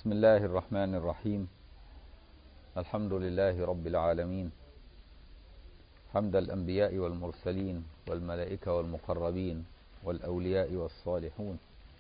بسم الله الرحمن الرحيم الحمد لله رب العالمين حمد الأنبياء والمرسلين والملائكة والمقربين والأولياء والصالحون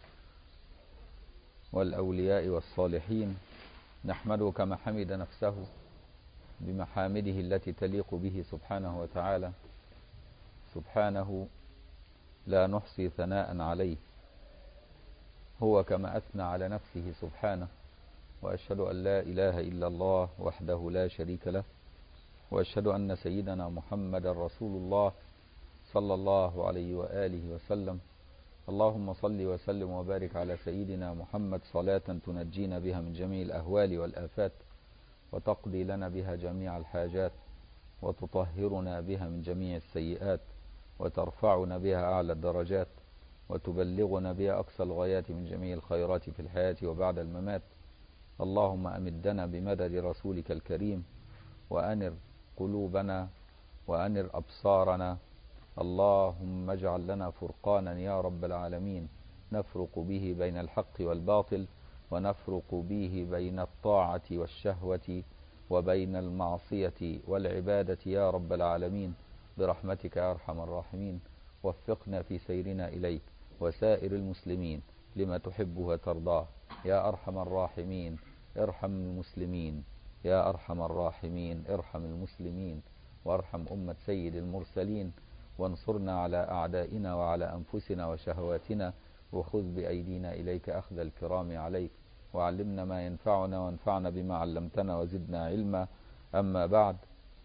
والأولياء والصالحين نحمده كما حمد نفسه بمحامده التي تليق به سبحانه وتعالى سبحانه لا نحصي ثناء عليه هو كما أثنى على نفسه سبحانه وأشهد أن لا إله إلا الله وحده لا شريك له وأشهد أن سيدنا محمد رسول الله صلى الله عليه وآله وسلم اللهم صل وسلم وبارك على سيدنا محمد صلاة تنجينا بها من جميع الأهوال والآفات وتقضي لنا بها جميع الحاجات وتطهرنا بها من جميع السيئات وترفعنا بها أعلى الدرجات وتبلغنا بها أقصى الغايات من جميع الخيرات في الحياة وبعد الممات اللهم أمدنا بمدد رسولك الكريم وأنر قلوبنا وأنر أبصارنا اللهم اجعل لنا فرقانا يا رب العالمين نفرق به بين الحق والباطل ونفرق به بين الطاعة والشهوة وبين المعصية والعبادة يا رب العالمين برحمتك يا أرحم الراحمين وفقنا في سيرنا إليك وسائر المسلمين لما تحب وترضاه يا أرحم الراحمين ارحم المسلمين يا أرحم الراحمين ارحم المسلمين وارحم أمة سيد المرسلين وانصرنا على أعدائنا وعلى أنفسنا وشهواتنا وخذ بأيدينا إليك أخذ الكرام عليك وعلمنا ما ينفعنا وانفعنا بما علمتنا وزدنا علما أما بعد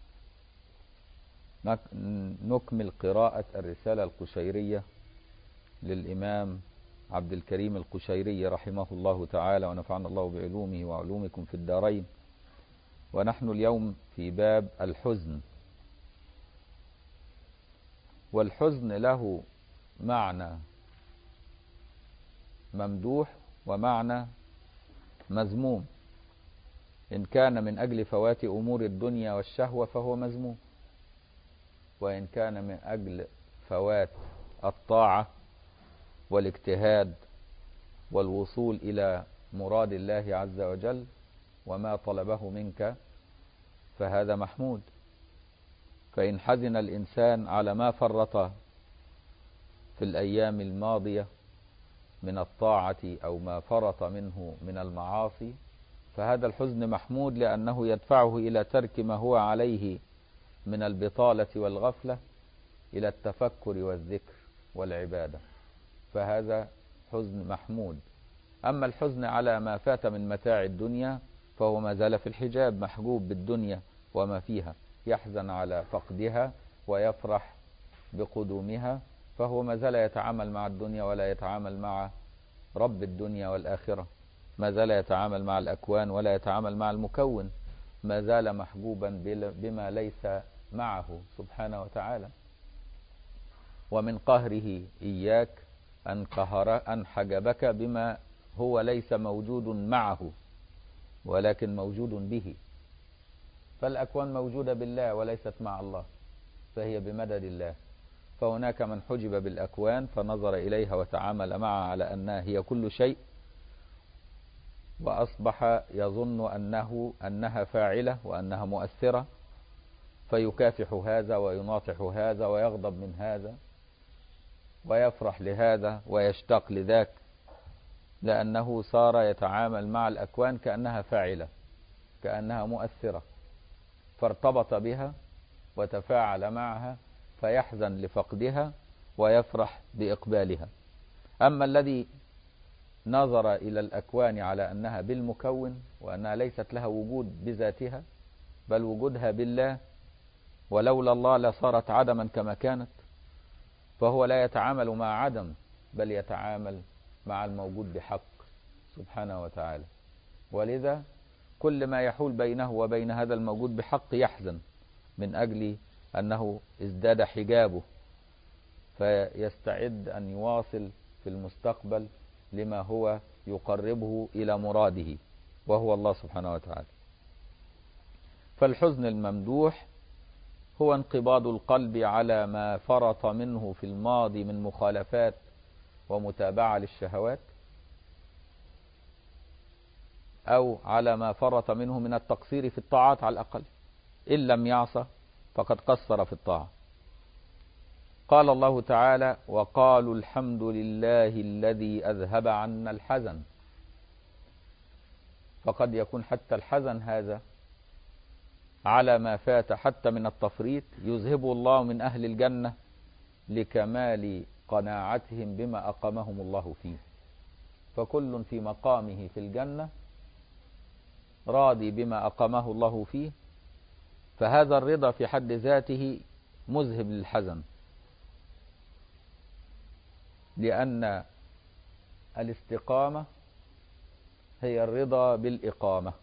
نكمل قراءة الرسالة القشيرية للإمام عبد الكريم القشيري رحمه الله تعالى ونفعنا الله بعلومه وعلومكم في الدارين ونحن اليوم في باب الحزن والحزن له معنى ممدوح ومعنى مذموم إن كان من أجل فوات أمور الدنيا والشهوة فهو مذموم وإن كان من أجل فوات الطاعة والاجتهاد والوصول إلى مراد الله عز وجل وما طلبه منك فهذا محمود فإن حزن الإنسان على ما فرط في الأيام الماضية من الطاعة أو ما فرط منه من المعاصي فهذا الحزن محمود لأنه يدفعه إلى ترك ما هو عليه من البطالة والغفلة إلى التفكر والذكر والعبادة فهذا حزن محمود أما الحزن على ما فات من متاع الدنيا فهو ما زال في الحجاب محجوب بالدنيا وما فيها يحزن على فقدها ويفرح بقدومها فهو ما زال يتعامل مع الدنيا ولا يتعامل مع رب الدنيا والآخرة ما زال يتعامل مع الأكوان ولا يتعامل مع المكون ما زال محجوبا بما ليس معه سبحانه وتعالى ومن قهره إياك أن قهر أن حجبك بما هو ليس موجود معه ولكن موجود به فالأكوان موجودة بالله وليست مع الله فهي بمدد الله فهناك من حجب بالأكوان فنظر إليها وتعامل معها على أنها هي كل شيء وأصبح يظن أنه أنها فاعلة وأنها مؤثرة فيكافح هذا ويناطح هذا ويغضب من هذا ويفرح لهذا ويشتاق لذاك لأنه صار يتعامل مع الأكوان كأنها فاعلة كأنها مؤثرة فارتبط بها وتفاعل معها فيحزن لفقدها ويفرح بإقبالها أما الذي نظر إلى الأكوان على أنها بالمكون وأنها ليست لها وجود بذاتها بل وجودها بالله ولولا الله لصارت عدما كما كانت فهو لا يتعامل مع عدم بل يتعامل مع الموجود بحق سبحانه وتعالى ولذا كل ما يحول بينه وبين هذا الموجود بحق يحزن من أجل أنه ازداد حجابه فيستعد أن يواصل في المستقبل لما هو يقربه إلى مراده وهو الله سبحانه وتعالى فالحزن الممدوح هو انقباض القلب على ما فرط منه في الماضي من مخالفات ومتابعة للشهوات أو على ما فرط منه من التقصير في الطاعات على الأقل إن لم يعصى فقد قصر في الطاعة قال الله تعالى وقالوا الحمد لله الذي أذهب عنا الحزن فقد يكون حتى الحزن هذا على ما فات حتى من التفريط يذهبه الله من أهل الجنة لكمال قناعتهم بما أقامهم الله فيه فكل في مقامه في الجنة راضي بما أقامه الله فيه فهذا الرضا في حد ذاته مذهب للحزن لأن الاستقامة هي الرضا بالإقامة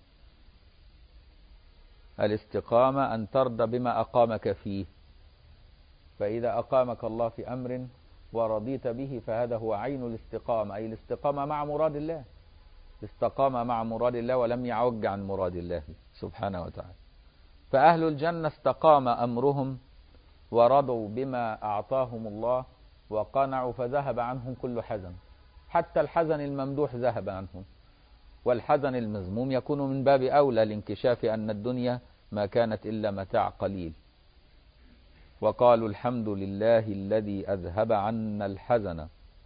الاستقامة أن ترضى بما أقامك فيه فإذا أقامك الله في أمر ورضيت به فهذا هو عين الاستقامة أي الاستقامة مع مراد الله استقام مع مراد الله ولم يعج عن مراد الله سبحانه وتعالى فأهل الجنة استقام أمرهم ورضوا بما أعطاهم الله وقنعوا فذهب عنهم كل حزن حتى الحزن الممدوح ذهب عنهم والحزن المذموم يكون من باب أولى لانكشاف أن الدنيا ما كانت إلا متاع قليل وقالوا الحمد لله الذي أذهب عنا الحزن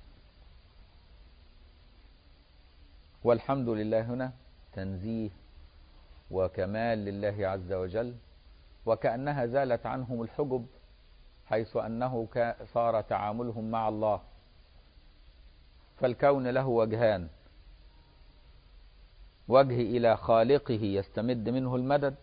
والحمد لله هنا تنزيه وكمال لله عز وجل وكأنها زالت عنهم الحجب حيث أنه صار تعاملهم مع الله فالكون له وجهان وجه إلى خالقه يستمد منه المدد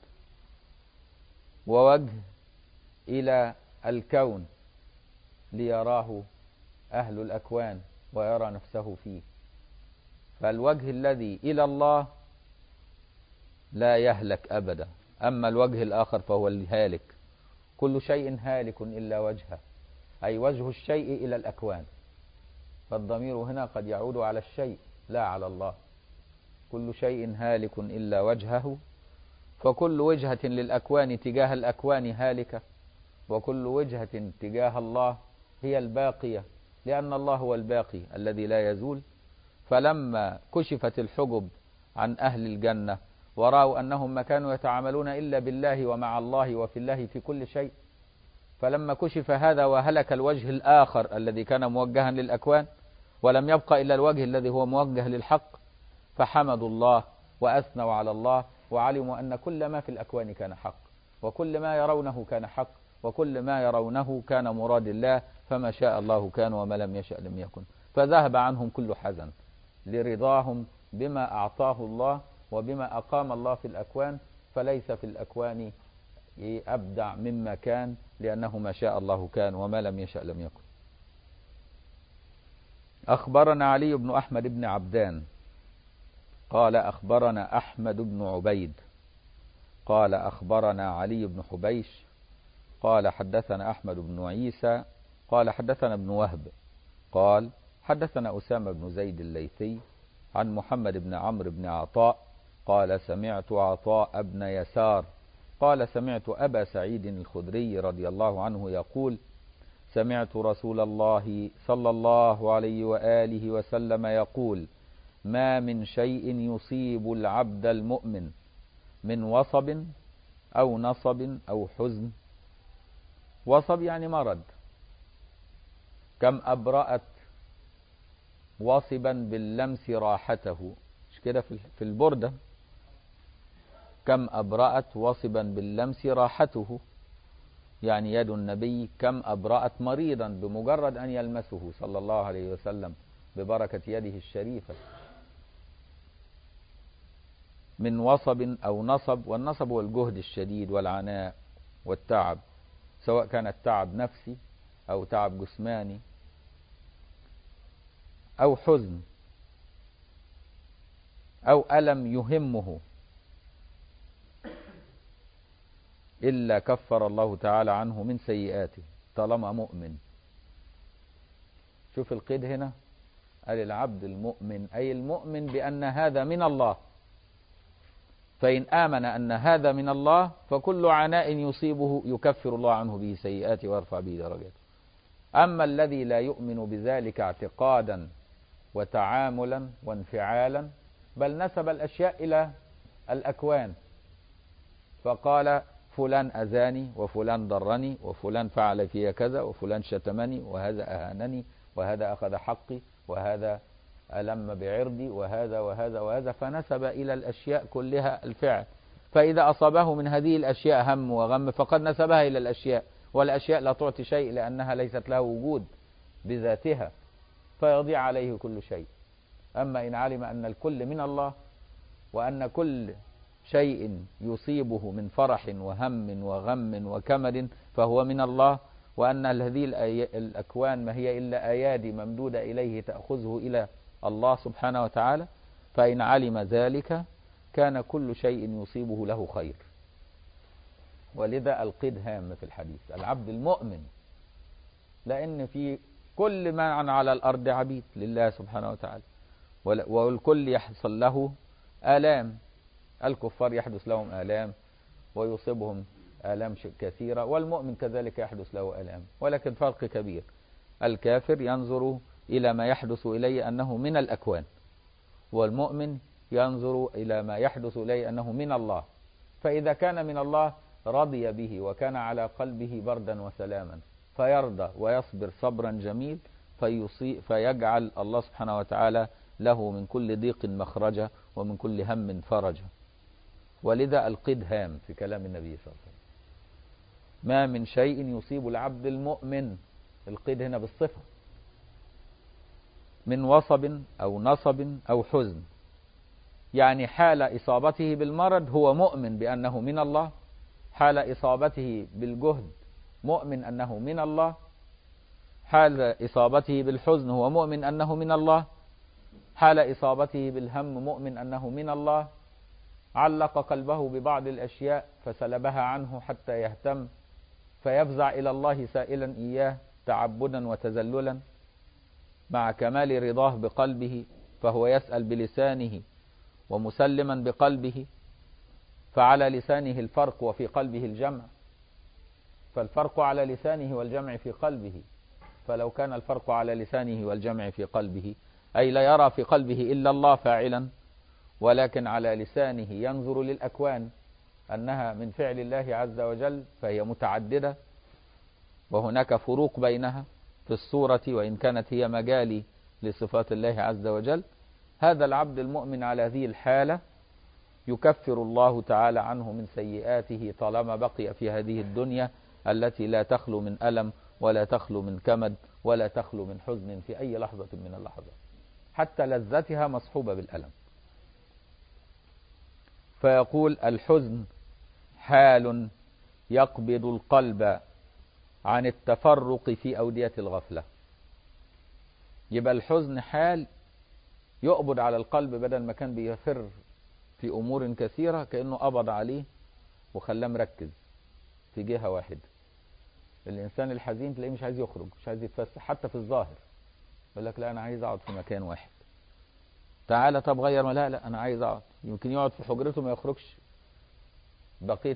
ووجه إلى الكون ليراه أهل الأكوان ويرى نفسه فيه فالوجه الذي إلى الله لا يهلك أبدا أما الوجه الآخر فهو الهالك كل شيء هالك إلا وجهه أي وجه الشيء إلى الأكوان فالضمير هنا قد يعود على الشيء لا على الله كل شيء هالك إلا وجهه فكل وجهة للأكوان تجاه الأكوان هالكة وكل وجهة تجاه الله هي الباقية لأن الله هو الباقي الذي لا يزول فلما كشفت الحجب عن أهل الجنة ورأوا أنهم ما كانوا يتعاملون إلا بالله ومع الله وفي الله في كل شيء فلما كشف هذا وهلك الوجه الآخر الذي كان موجها للأكوان ولم يبقى إلا الوجه الذي هو موجه للحق فحمدوا الله وأثنوا على الله وعلموا أن كل ما في الأكوان كان حق وكل ما يرونه كان حق وكل ما يرونه كان مراد الله فما شاء الله كان وما لم يشأ لم يكن فذهب عنهم كل حزن لرضاهم بما أعطاه الله وبما أقام الله في الأكوان فليس في الأكوان أبدع مما كان لأنه ما شاء الله كان وما لم يشأ لم يكن أخبرنا علي بن أحمد بن عبدان قال أخبرنا أحمد بن عبيد قال أخبرنا علي بن حبيش قال حدثنا أحمد بن عيسى قال حدثنا ابن وهب قال حدثنا أسامة بن زيد الليثي عن محمد بن عمرو بن عطاء قال سمعت عطاء بن يسار قال سمعت أبا سعيد الخدري رضي الله عنه يقول سمعت رسول الله صلى الله عليه وآله وسلم يقول ما من شيء يصيب العبد المؤمن من وصب أو نصب أو حزن وصب يعني مرض كم أبرأت واصبا باللمس راحته مش كده في البردة كم أبرأت واصبا باللمس راحته يعني يد النبي كم أبرأت مريضا بمجرد أن يلمسه صلى الله عليه وسلم ببركة يده الشريفة من وصب أو نصب والنصب هو الجهد الشديد والعناء والتعب سواء كان التعب نفسي أو تعب جسماني أو حزن أو ألم يهمه إلا كفر الله تعالى عنه من سيئاته طالما مؤمن شوف القيد هنا قال العبد المؤمن أي المؤمن بأن هذا من الله فإن آمن أن هذا من الله فكل عناء يصيبه يكفر الله عنه به سيئاته ويرفع به درجاته أما الذي لا يؤمن بذلك اعتقادا وتعاملا وانفعالا بل نسب الأشياء إلى الأكوان فقال فلان أذاني وفلان ضرني وفلان فعل في كذا وفلان شتمني وهذا أهانني وهذا أخذ حقي وهذا ألم بعرضي وهذا وهذا وهذا فنسب إلى الأشياء كلها الفعل فإذا أصابه من هذه الأشياء هم وغم فقد نسبها إلى الأشياء والأشياء لا تعطي شيء لأنها ليست له وجود بذاتها فيضيع عليه كل شيء أما إن علم أن الكل من الله وأن كل شيء يصيبه من فرح وهم وغم وكمد فهو من الله وأن هذه الأكوان ما هي إلا أيادي ممدودة إليه تأخذه إلى الله سبحانه وتعالى فإن علم ذلك كان كل شيء يصيبه له خير ولذا القيد هام في الحديث العبد المؤمن لأن في كل من على الأرض عبيد لله سبحانه وتعالى والكل يحصل له آلام الكفار يحدث لهم آلام ويصيبهم آلام كثيرة والمؤمن كذلك يحدث له آلام ولكن فرق كبير الكافر ينظر إلى ما يحدث إليه أنه من الأكوان والمؤمن ينظر إلى ما يحدث إليه أنه من الله فإذا كان من الله رضي به وكان على قلبه بردا وسلاما فيرضى ويصبر صبرا جميل فيصي فيجعل الله سبحانه وتعالى له من كل ضيق مخرجا ومن كل هم فرجا ولذا القيد هام في كلام النبي صلى الله عليه وسلم ما من شيء يصيب العبد المؤمن القيد هنا بالصفة من وصب أو نصب أو حزن يعني حال إصابته بالمرض هو مؤمن بأنه من الله حال إصابته بالجهد مؤمن أنه من الله حال إصابته بالحزن هو مؤمن أنه من الله حال إصابته بالهم مؤمن أنه من الله علق قلبه ببعض الأشياء فسلبها عنه حتى يهتم فيفزع إلى الله سائلا إياه تعبدا وتذللا مع كمال رضاه بقلبه فهو يسأل بلسانه ومسلما بقلبه فعلى لسانه الفرق وفي قلبه الجمع فالفرق على لسانه والجمع في قلبه فلو كان الفرق على لسانه والجمع في قلبه أي لا يرى في قلبه إلا الله فاعلا ولكن على لسانه ينظر للأكوان أنها من فعل الله عز وجل فهي متعددة وهناك فروق بينها في الصورة وإن كانت هي مجالي لصفات الله عز وجل هذا العبد المؤمن على هذه الحالة يكفر الله تعالى عنه من سيئاته طالما بقي في هذه الدنيا التي لا تخلو من ألم ولا تخلو من كمد ولا تخلو من حزن في أي لحظة من اللحظات حتى لذتها مصحوبة بالألم فيقول الحزن حال يقبض القلب عن التفرق في أودية الغفلة يبقى الحزن حال يقبض على القلب بدل ما كان بيفر في أمور كثيرة كأنه قبض عليه وخلاه مركز في جهة واحدة الإنسان الحزين تلاقيه مش عايز يخرج مش عايز يتفسح حتى في الظاهر يقول لك لا أنا عايز أقعد في مكان واحد تعالى طب غير ما لا لا أنا عايز أقعد يمكن يقعد في حجرته ما يخرجش بقية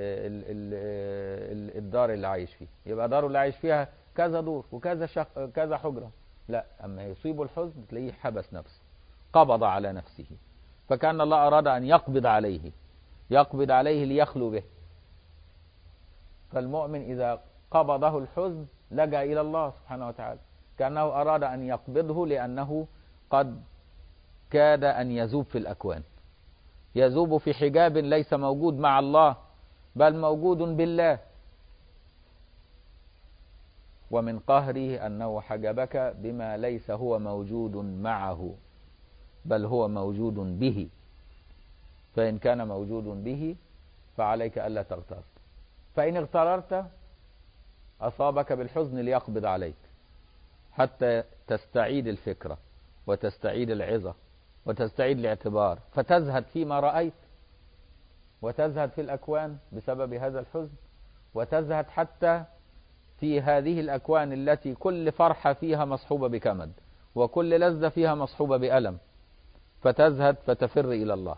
الدار اللي عايش فيها يبقى داره اللي عايش فيها كذا دور وكذا شق كذا حجرة لا أما يصيبه الحزن تلاقيه حبس نفسه قبض على نفسه فكان الله أراد أن يقبض عليه يقبض عليه ليخلو به فالمؤمن إذا قبضه الحزن لجأ إلى الله سبحانه وتعالى كأنه أراد أن يقبضه لأنه قد كاد أن يذوب في الأكوان يذوب في حجاب ليس موجود مع الله بل موجود بالله ومن قهره أنه حجبك بما ليس هو موجود معه بل هو موجود به فإن كان موجود به فعليك ألا تغتر فإن اغتررت أصابك بالحزن ليقبض عليك حتى تستعيد الفكرة وتستعيد العظة وتستعيد الاعتبار فتزهد فيما رأيت وتزهد في الأكوان بسبب هذا الحزن وتزهد حتى في هذه الأكوان التي كل فرحة فيها مصحوبة بكمد وكل لذة فيها مصحوبة بألم فتزهد فتفر إلى الله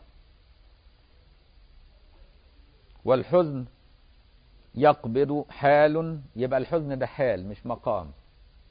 والحزن يقبض حال يبقى الحزن ده حال مش مقام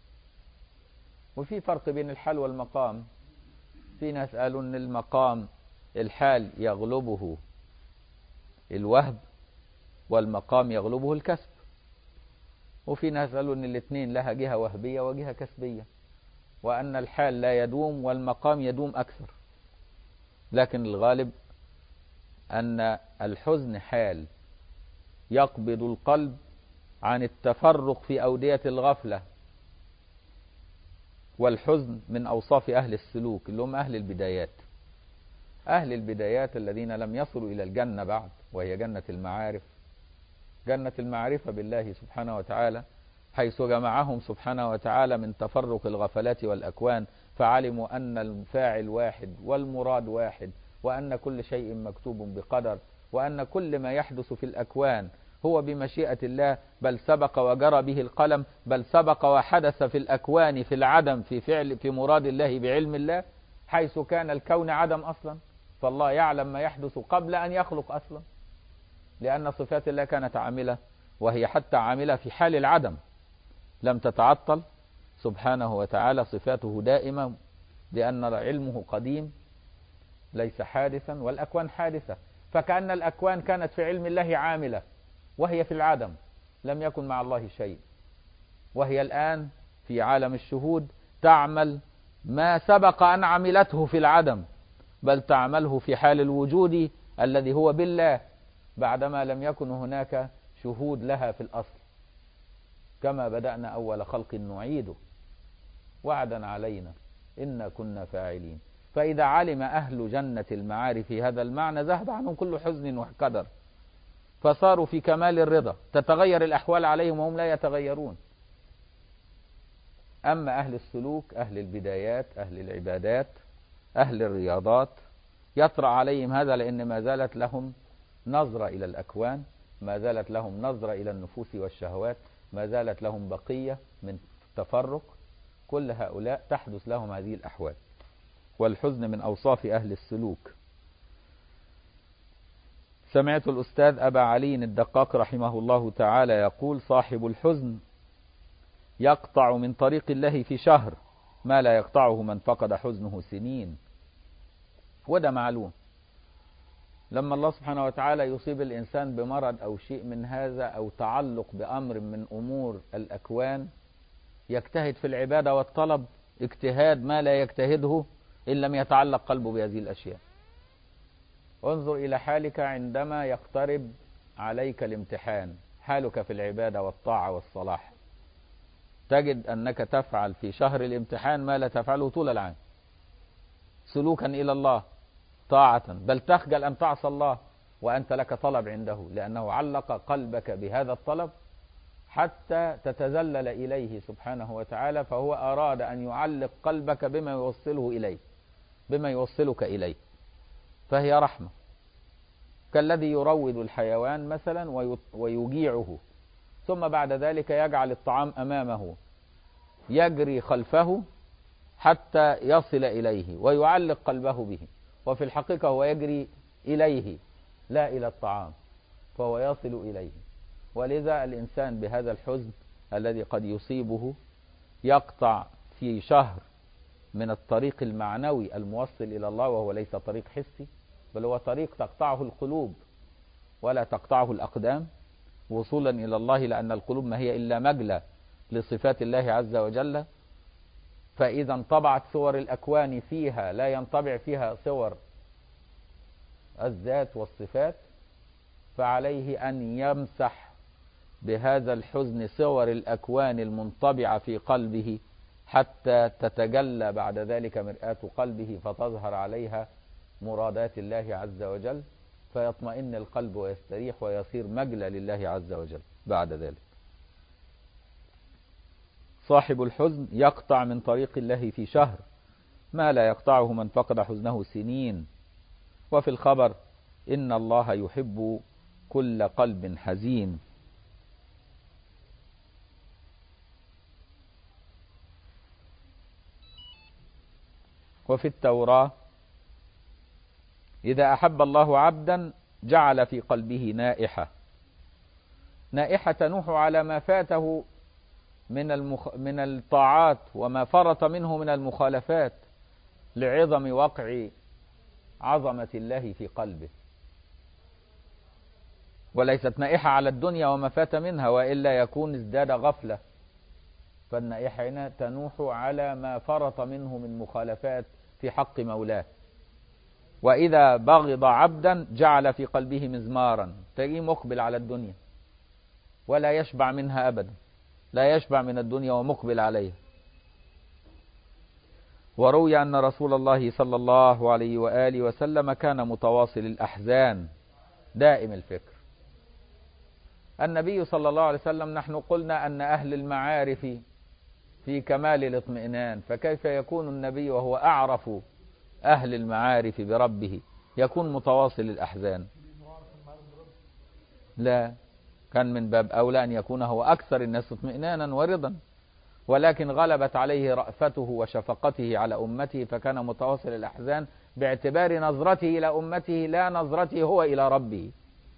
وفي فرق بين الحال والمقام في ناس قالوا ان المقام الحال يغلبه الوهب والمقام يغلبه الكسب وفي ناس قالوا ان الاثنين لها جهة وهبية وجهة كسبية وان الحال لا يدوم والمقام يدوم اكثر لكن الغالب ان الحزن حال يقبض القلب عن التفرق في أودية الغفلة والحزن من أوصاف أهل السلوك اللي هم أهل البدايات أهل البدايات الذين لم يصلوا إلى الجنة بعد وهي جنة المعارف جنة المعرفة بالله سبحانه وتعالى حيث جمعهم سبحانه وتعالى من تفرق الغفلات والأكوان فعلموا أن الفاعل واحد والمراد واحد وأن كل شيء مكتوب بقدر وأن كل ما يحدث في الأكوان هو بمشيئة الله بل سبق وجرى به القلم بل سبق وحدث في الأكوان في العدم في فعل في مراد الله بعلم الله حيث كان الكون عدم أصلا فالله يعلم ما يحدث قبل أن يخلق أصلا لأن صفات الله كانت عاملة وهي حتى عاملة في حال العدم لم تتعطل سبحانه وتعالى صفاته دائمة لأن علمه قديم ليس حادثا والأكوان حادثة فكأن الأكوان كانت في علم الله عاملة وهي في العدم لم يكن مع الله شيء وهي الآن في عالم الشهود تعمل ما سبق أن عملته في العدم بل تعمله في حال الوجود الذي هو بالله بعدما لم يكن هناك شهود لها في الأصل كما بدأنا أول خلق نعيده وعدا علينا إنا كنا فاعلين فإذا علم أهل جنة المعارف هذا المعنى ذهب عنهم كل حزن وقدر فصاروا في كمال الرضا تتغير الأحوال عليهم وهم لا يتغيرون أما أهل السلوك أهل البدايات أهل العبادات أهل الرياضات يطرأ عليهم هذا لأن ما زالت لهم نظرة إلى الأكوان ما زالت لهم نظرة إلى النفوس والشهوات ما زالت لهم بقية من تفرق كل هؤلاء تحدث لهم هذه الأحوال والحزن من أوصاف أهل السلوك سمعت الأستاذ أبا علي الدقاق رحمه الله تعالى يقول صاحب الحزن يقطع من طريق الله في شهر ما لا يقطعه من فقد حزنه سنين وده معلوم لما الله سبحانه وتعالى يصيب الإنسان بمرض أو شيء من هذا أو تعلق بأمر من أمور الأكوان يجتهد في العبادة والطلب اجتهاد ما لا يجتهده إن لم يتعلق قلبه بهذه الأشياء انظر إلى حالك عندما يقترب عليك الامتحان حالك في العبادة والطاعة والصلاح تجد أنك تفعل في شهر الامتحان ما لا تفعله طول العام سلوكا إلى الله طاعة بل تخجل أن تعصى الله وأنت لك طلب عنده لأنه علق قلبك بهذا الطلب حتى تتذلل إليه سبحانه وتعالى فهو أراد أن يعلق قلبك بما يوصله إليه بما يوصلك إليه فهي رحمة كالذي يروض الحيوان مثلا ويجيعه ثم بعد ذلك يجعل الطعام أمامه يجري خلفه حتى يصل إليه ويعلق قلبه به وفي الحقيقة هو يجري إليه لا إلى الطعام فهو يصل إليه ولذا الإنسان بهذا الحزن الذي قد يصيبه يقطع في شهر من الطريق المعنوي الموصل إلى الله وهو ليس طريق حسي بل هو طريق تقطعه القلوب ولا تقطعه الأقدام وصولا إلى الله لأن القلوب ما هي إلا مجلى لصفات الله عز وجل فإذا انطبعت صور الأكوان فيها لا ينطبع فيها صور الذات والصفات فعليه أن يمسح بهذا الحزن صور الأكوان المنطبعة في قلبه حتى تتجلى بعد ذلك مرآة قلبه فتظهر عليها مرادات الله عز وجل فيطمئن القلب ويستريح ويصير مجلى لله عز وجل بعد ذلك صاحب الحزن يقطع من طريق الله في شهر ما لا يقطعه من فقد حزنه سنين وفي الخبر إن الله يحب كل قلب حزين وفي التوراة إذا أحب الله عبدا جعل في قلبه نائحة نائحة تنوح على ما فاته من المخ... من الطاعات وما فرط منه من المخالفات لعظم وقع عظمة الله في قلبه وليست نائحة على الدنيا وما فات منها وإلا يكون ازداد غفلة فالنائحة هنا تنوح على ما فرط منه من مخالفات في حق مولاه وإذا بغض عبدا جعل في قلبه مزمارا تلاقيه مقبل على الدنيا ولا يشبع منها أبدا لا يشبع من الدنيا ومقبل عليها وروي أن رسول الله صلى الله عليه وآله وسلم كان متواصل الأحزان دائم الفكر النبي صلى الله عليه وسلم نحن قلنا أن أهل المعارف في كمال الاطمئنان فكيف يكون النبي وهو أعرف أهل المعارف بربه يكون متواصل الأحزان لا كان من باب أولى أن يكون هو أكثر الناس اطمئنانا ورضا ولكن غلبت عليه رأفته وشفقته على أمته فكان متواصل الأحزان باعتبار نظرته إلى أمته لا نظرته هو إلى ربه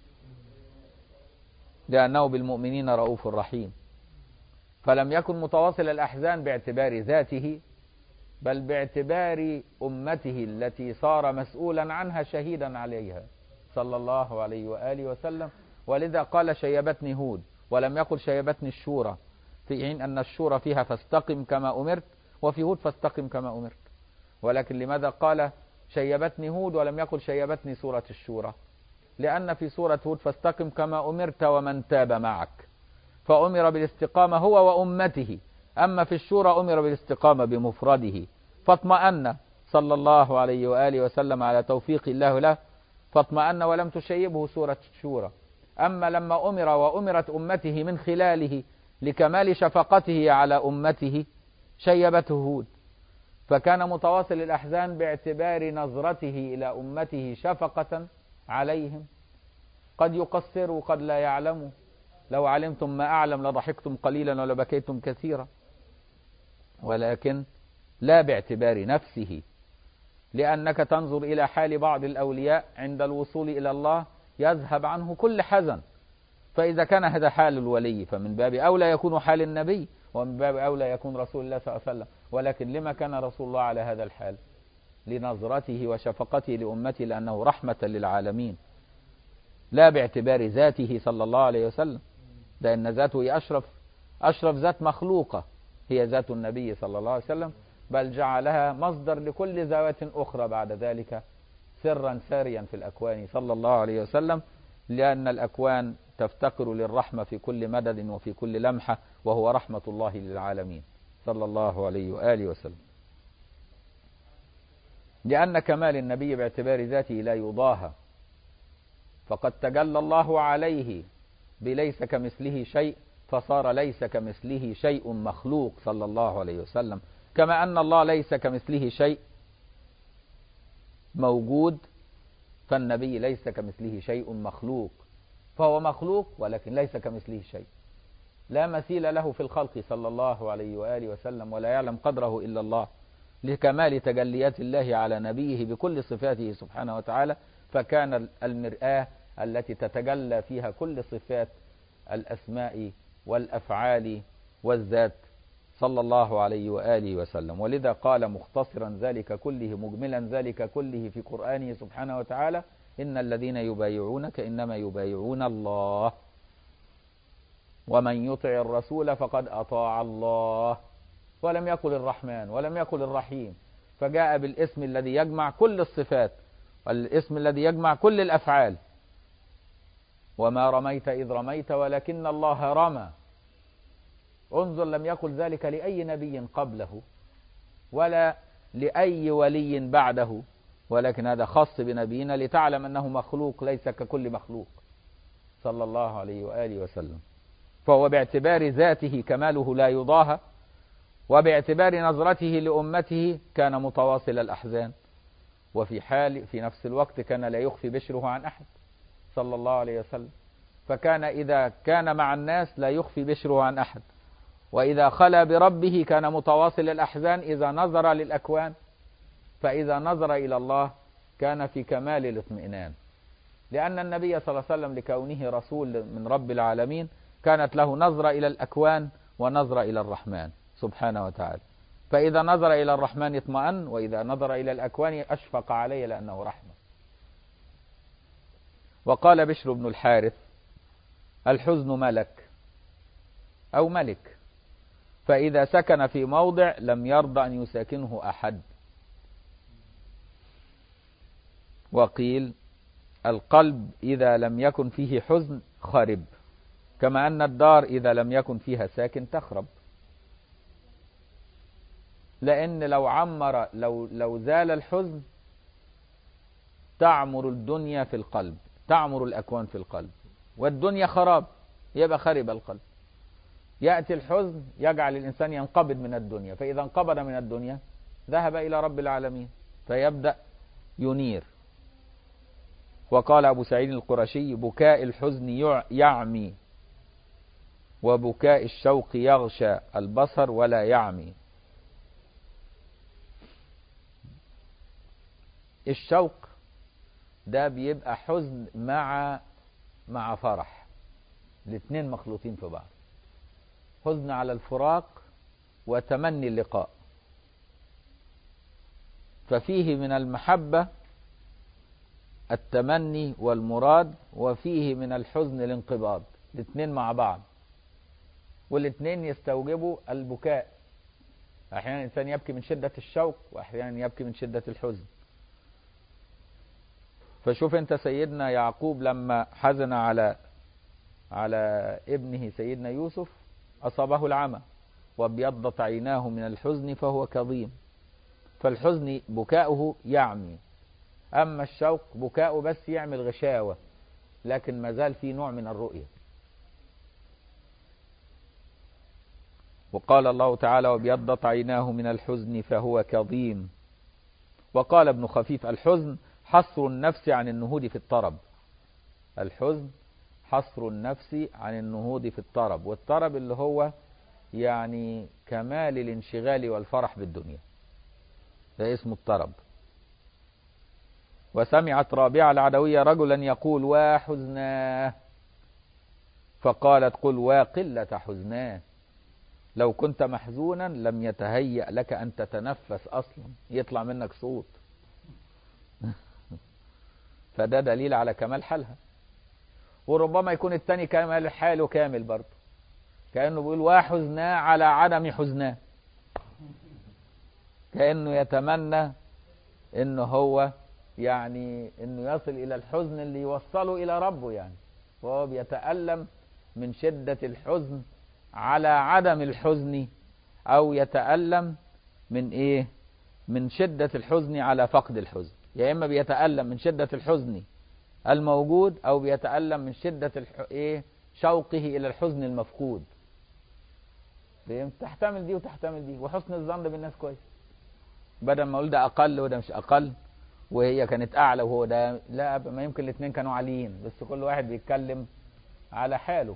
لأنه بالمؤمنين رؤوف رحيم فلم يكن متواصل الأحزان باعتبار ذاته بل باعتبار أمته التي صار مسؤولا عنها شهيدا عليها صلى الله عليه وآله وسلم ولذا قال شيبتني هود ولم يقل شيبتني الشورى في حين أن الشورى فيها فاستقم كما أمرت وفي هود فاستقم كما أمرت ولكن لماذا قال شيبتني هود ولم يقل شيبتني سورة الشورى لأن في سورة هود فاستقم كما أمرت ومن تاب معك فأمر بالاستقامة هو وأمته أما في الشورى أمر بالاستقامة بمفرده فاطمأن صلى الله عليه وآله وسلم على توفيق الله له فاطمأن ولم تشيبه سورة الشورى أما لما أمر وأمرت أمته من خلاله لكمال شفقته على أمته شيبته هود فكان متواصل الأحزان باعتبار نظرته إلى أمته شفقة عليهم قد يقصروا قد لا يعلموا لو علمتم ما أعلم لضحكتم قليلا ولبكيتم كثيرا ولكن لا باعتبار نفسه لأنك تنظر إلى حال بعض الأولياء عند الوصول إلى الله يذهب عنه كل حزن فإذا كان هذا حال الولي فمن باب أولى يكون حال النبي ومن باب أولى يكون رسول الله صلى الله عليه وسلم ولكن لما كان رسول الله على هذا الحال لنظرته وشفقته لأمته لأنه رحمة للعالمين لا باعتبار ذاته صلى الله عليه وسلم لأن ذاته هي أشرف أشرف ذات مخلوقة هي ذات النبي صلى الله عليه وسلم بل جعلها مصدر لكل ذوات أخرى بعد ذلك سرا ساريا في الأكوان صلى الله عليه وسلم لأن الأكوان تفتقر للرحمة في كل مدد وفي كل لمحة وهو رحمة الله للعالمين صلى الله عليه وآله وسلم لأن كمال النبي باعتبار ذاته لا يضاهى فقد تجلى الله عليه بليس كمثله شيء فصار ليس كمثله شيء مخلوق صلى الله عليه وسلم كما أن الله ليس كمثله شيء موجود فالنبي ليس كمثله شيء مخلوق فهو مخلوق ولكن ليس كمثله شيء لا مثيل له في الخلق صلى الله عليه وآله وسلم ولا يعلم قدره إلا الله لكمال تجليات الله على نبيه بكل صفاته سبحانه وتعالى فكان المرآة التي تتجلى فيها كل صفات الأسماء والأفعال والذات صلى الله عليه وآله وسلم ولذا قال مختصرا ذلك كله مجملا ذلك كله في قرآنه سبحانه وتعالى إن الذين يبايعونك إنما يبايعون الله ومن يطع الرسول فقد أطاع الله ولم يقل الرحمن ولم يقل الرحيم فجاء بالاسم الذي يجمع كل الصفات والاسم الذي يجمع كل الأفعال وما رميت إذ رميت ولكن الله رمى انظر لم يقل ذلك لأي نبي قبله ولا لأي ولي بعده ولكن هذا خاص بنبينا لتعلم أنه مخلوق ليس ككل مخلوق صلى الله عليه وآله وسلم فهو باعتبار ذاته كماله لا يضاهى وباعتبار نظرته لأمته كان متواصل الأحزان وفي حال في نفس الوقت كان لا يخفي بشره عن أحد صلى الله عليه وسلم فكان إذا كان مع الناس لا يخفي بشره عن أحد وإذا خلا بربه كان متواصل الأحزان إذا نظر للأكوان فإذا نظر إلى الله كان في كمال الاطمئنان لأن النبي صلى الله عليه وسلم لكونه رسول من رب العالمين كانت له نظرة إلى الأكوان ونظرة إلى الرحمن سبحانه وتعالى فإذا نظر إلى الرحمن اطمأن وإذا نظر إلى الأكوان أشفق عليه لأنه رحمة وقال بشر بن الحارث الحزن ملك أو ملك فإذا سكن في موضع لم يرضى أن يساكنه أحد وقيل القلب إذا لم يكن فيه حزن خرب كما أن الدار إذا لم يكن فيها ساكن تخرب لأن لو عمر لو لو زال الحزن تعمر الدنيا في القلب تعمر الأكوان في القلب والدنيا خراب يبقى خرب القلب يأتي الحزن يجعل الإنسان ينقبض من الدنيا فإذا انقبض من الدنيا ذهب إلى رب العالمين فيبدأ ينير وقال أبو سعيد القرشي بكاء الحزن يعمي وبكاء الشوق يغشى البصر ولا يعمي الشوق ده بيبقى حزن مع مع فرح الاثنين مخلوطين في بعض حزن على الفراق وتمني اللقاء ففيه من المحبة التمني والمراد وفيه من الحزن الانقباض الاثنين مع بعض والاثنين يستوجبوا البكاء احيانا الانسان يبكي من شدة الشوق واحيانا يبكي من شدة الحزن فشوف انت سيدنا يعقوب لما حزن على على ابنه سيدنا يوسف أصابه العمى وابيضت عيناه من الحزن فهو كظيم فالحزن بكاؤه يعمي أما الشوق بكاؤه بس يعمل غشاوة لكن ما زال في نوع من الرؤية وقال الله تعالى وابيضت عيناه من الحزن فهو كظيم وقال ابن خفيف الحزن حصر النفس عن النهوض في الطرب الحزن حصر النفس عن النهوض في الطرب والطرب اللي هو يعني كمال الانشغال والفرح بالدنيا ده اسمه الطرب وسمعت رابعة العدوية رجلا يقول وحزناه فقالت قل وقلة حزناه لو كنت محزونا لم يتهيأ لك أن تتنفس أصلا يطلع منك صوت فده دليل على كمال حالها وربما يكون التاني كمال حاله كامل برضه كأنه بيقول وحزناه على عدم حزناه كأنه يتمنى انه هو يعني انه يصل الى الحزن اللي يوصله الى ربه يعني وهو بيتألم من شدة الحزن على عدم الحزن او يتألم من ايه من شدة الحزن على فقد الحزن يا اما بيتألم من شدة الحزن الموجود او بيتألم من شدة الح... ايه شوقه الى الحزن المفقود تحتمل دي وتحتمل دي وحسن الظن بالناس كويس بدل ما اقول ده اقل وده مش اقل وهي كانت اعلى وهو ده لا ما يمكن الاثنين كانوا عاليين بس كل واحد بيتكلم على حاله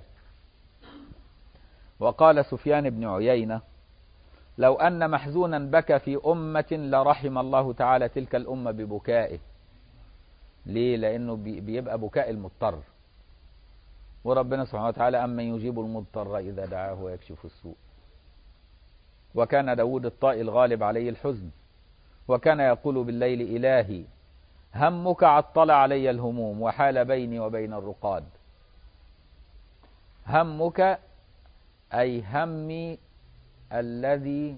وقال سفيان بن عيينة لو أن محزونا بكى في أمة لرحم الله تعالى تلك الأمة ببكائه ليه لأنه بيبقى بكاء المضطر وربنا سبحانه وتعالى أما يجيب المضطر إذا دعاه ويكشف السوء وكان داود الطائي الغالب عليه الحزن وكان يقول بالليل إلهي همك عطل علي الهموم وحال بيني وبين الرقاد همك أي همي الذي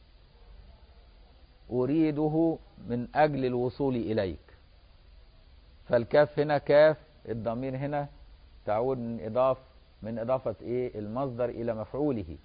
أريده من أجل الوصول إليك فالكاف هنا كاف الضمير هنا تعود من إضافة من إضافة إيه المصدر إلى مفعوله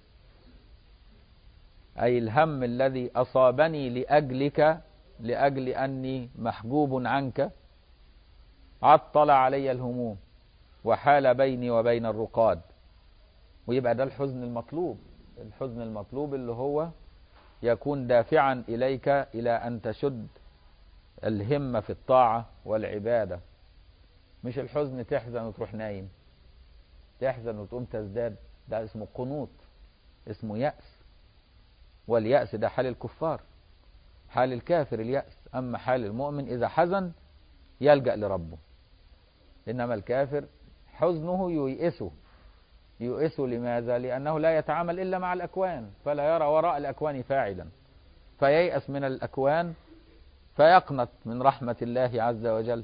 أي الهم الذي أصابني لأجلك لأجل أني محجوب عنك عطل علي الهموم وحال بيني وبين الرقاد ويبقى ده الحزن المطلوب الحزن المطلوب اللي هو يكون دافعا إليك إلى أن تشد الهمة في الطاعة والعبادة مش الحزن تحزن وتروح نايم تحزن وتقوم تزداد ده اسمه قنوط اسمه يأس واليأس ده حال الكفار حال الكافر اليأس أما حال المؤمن إذا حزن يلجأ لربه إنما الكافر حزنه ييئسه ييئسه لماذا؟ لأنه لا يتعامل إلا مع الأكوان فلا يرى وراء الأكوان فاعلا فييأس من الأكوان فيقنط من رحمة الله عز وجل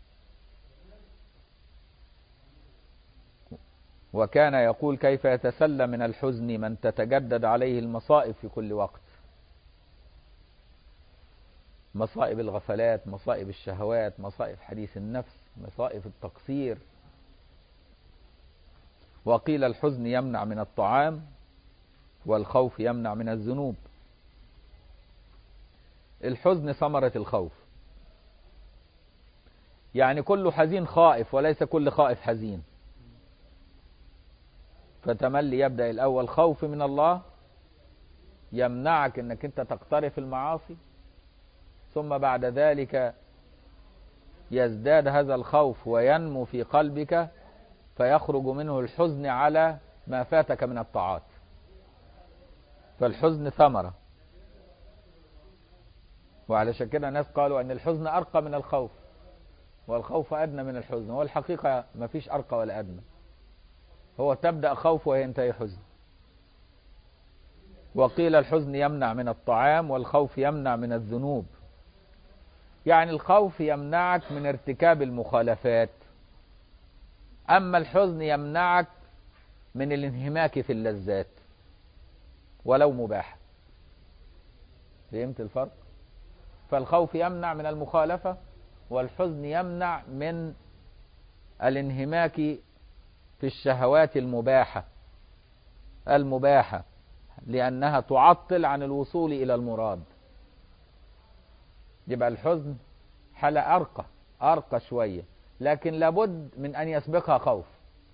وكان يقول كيف يتسلى من الحزن من تتجدد عليه المصائب في كل وقت مصائب الغفلات مصائب الشهوات مصائب حديث النفس مصائب التقصير وقيل الحزن يمنع من الطعام والخوف يمنع من الذنوب الحزن ثمرة الخوف يعني كل حزين خائف وليس كل خائف حزين فتملي يبدأ الأول خوف من الله يمنعك انك انت تقترف المعاصي ثم بعد ذلك يزداد هذا الخوف وينمو في قلبك فيخرج منه الحزن على ما فاتك من الطاعات فالحزن ثمرة وعلشان كده ناس قالوا ان الحزن ارقى من الخوف والخوف ادنى من الحزن هو الحقيقة ما فيش ارقى ولا ادنى هو تبدأ خوف وينتهي حزن وقيل الحزن يمنع من الطعام والخوف يمنع من الذنوب يعني الخوف يمنعك من ارتكاب المخالفات أما الحزن يمنعك من الانهماك في اللذات ولو مباح فهمت الفرق فالخوف يمنع من المخالفة والحزن يمنع من الانهماك في الشهوات المباحة المباحة لأنها تعطل عن الوصول إلى المراد يبقى الحزن حالة أرقى أرقى شوية لكن لابد من أن يسبقها خوف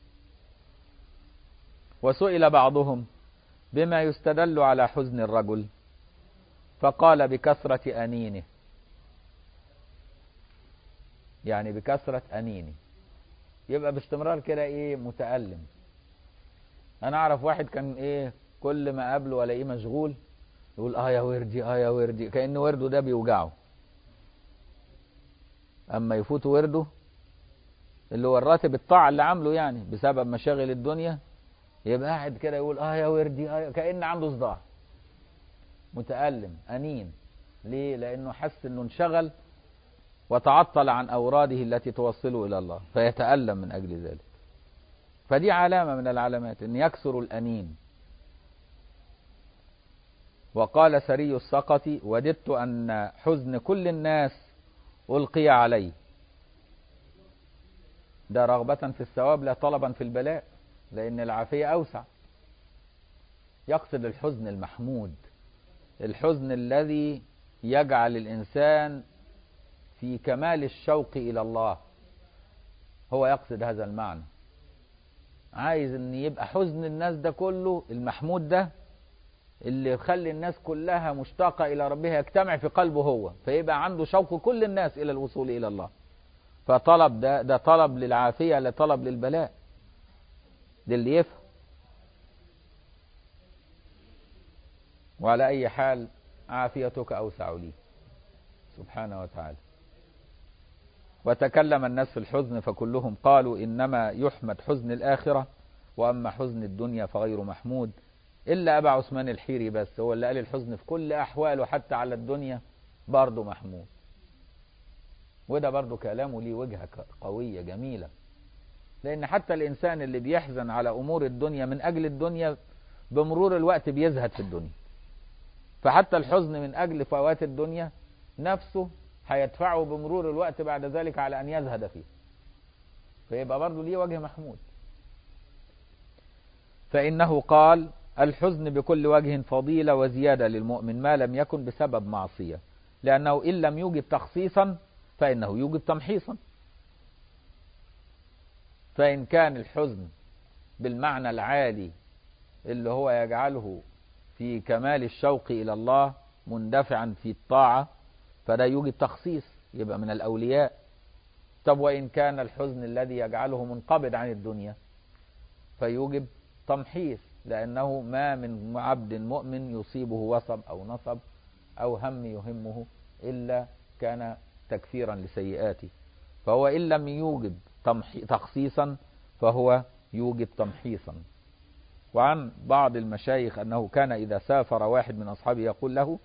وسئل بعضهم بما يستدل على حزن الرجل فقال بكثرة أنينه يعني بكثرة أنينه يبقى باستمرار كده ايه متألم انا اعرف واحد كان ايه كل ما قابله والاقيه مشغول يقول اه يا وردي اه يا وردي كأن ورده ده بيوجعه اما يفوت ورده اللي هو الراتب الطاعة اللي عامله يعني بسبب مشاغل الدنيا يبقى قاعد كده يقول اه يا وردي آه كأن عنده صداع متألم أنين ليه لأنه حس أنه انشغل وتعطل عن أوراده التي توصله إلى الله فيتألم من أجل ذلك فدي علامة من العلامات أن يكثر الأنين وقال سري السقطي وددت أن حزن كل الناس ألقي علي ده رغبة في الثواب لا طلبا في البلاء لأن العافية أوسع يقصد الحزن المحمود الحزن الذي يجعل الإنسان في كمال الشوق إلى الله هو يقصد هذا المعنى عايز ان يبقى حزن الناس ده كله المحمود ده اللي يخلي الناس كلها مشتاقة إلى ربها يجتمع في قلبه هو فيبقى عنده شوق كل الناس إلى الوصول إلى الله فطلب ده ده طلب للعافية لا طلب للبلاء ده اللي يفهم وعلى أي حال عافيتك أوسع لي سبحانه وتعالى وتكلم الناس في الحزن فكلهم قالوا إنما يحمد حزن الآخرة وأما حزن الدنيا فغير محمود إلا أبا عثمان الحيري بس هو اللي قال الحزن في كل أحواله حتى على الدنيا برضه محمود وده برضه كلامه ليه وجهة قوية جميلة لأن حتى الإنسان اللي بيحزن على أمور الدنيا من أجل الدنيا بمرور الوقت بيزهد في الدنيا فحتى الحزن من أجل فوات الدنيا نفسه هيدفعه بمرور الوقت بعد ذلك على أن يزهد فيه فيبقى برضه ليه وجه محمود فإنه قال الحزن بكل وجه فضيلة وزيادة للمؤمن ما لم يكن بسبب معصية لأنه إن لم يوجب تخصيصا فإنه يوجب تمحيصا فإن كان الحزن بالمعنى العالي اللي هو يجعله في كمال الشوق إلى الله مندفعا في الطاعة فده يوجب تخصيص يبقى من الأولياء طب وإن كان الحزن الذي يجعله منقبض عن الدنيا فيوجب تمحيص لأنه ما من عبد مؤمن يصيبه وصب أو نصب أو هم يهمه إلا كان تكفيرا لسيئاته فهو إن لم يوجب تخصيصا فهو يوجب تمحيصا وعن بعض المشايخ أنه كان إذا سافر واحد من أصحابه يقول له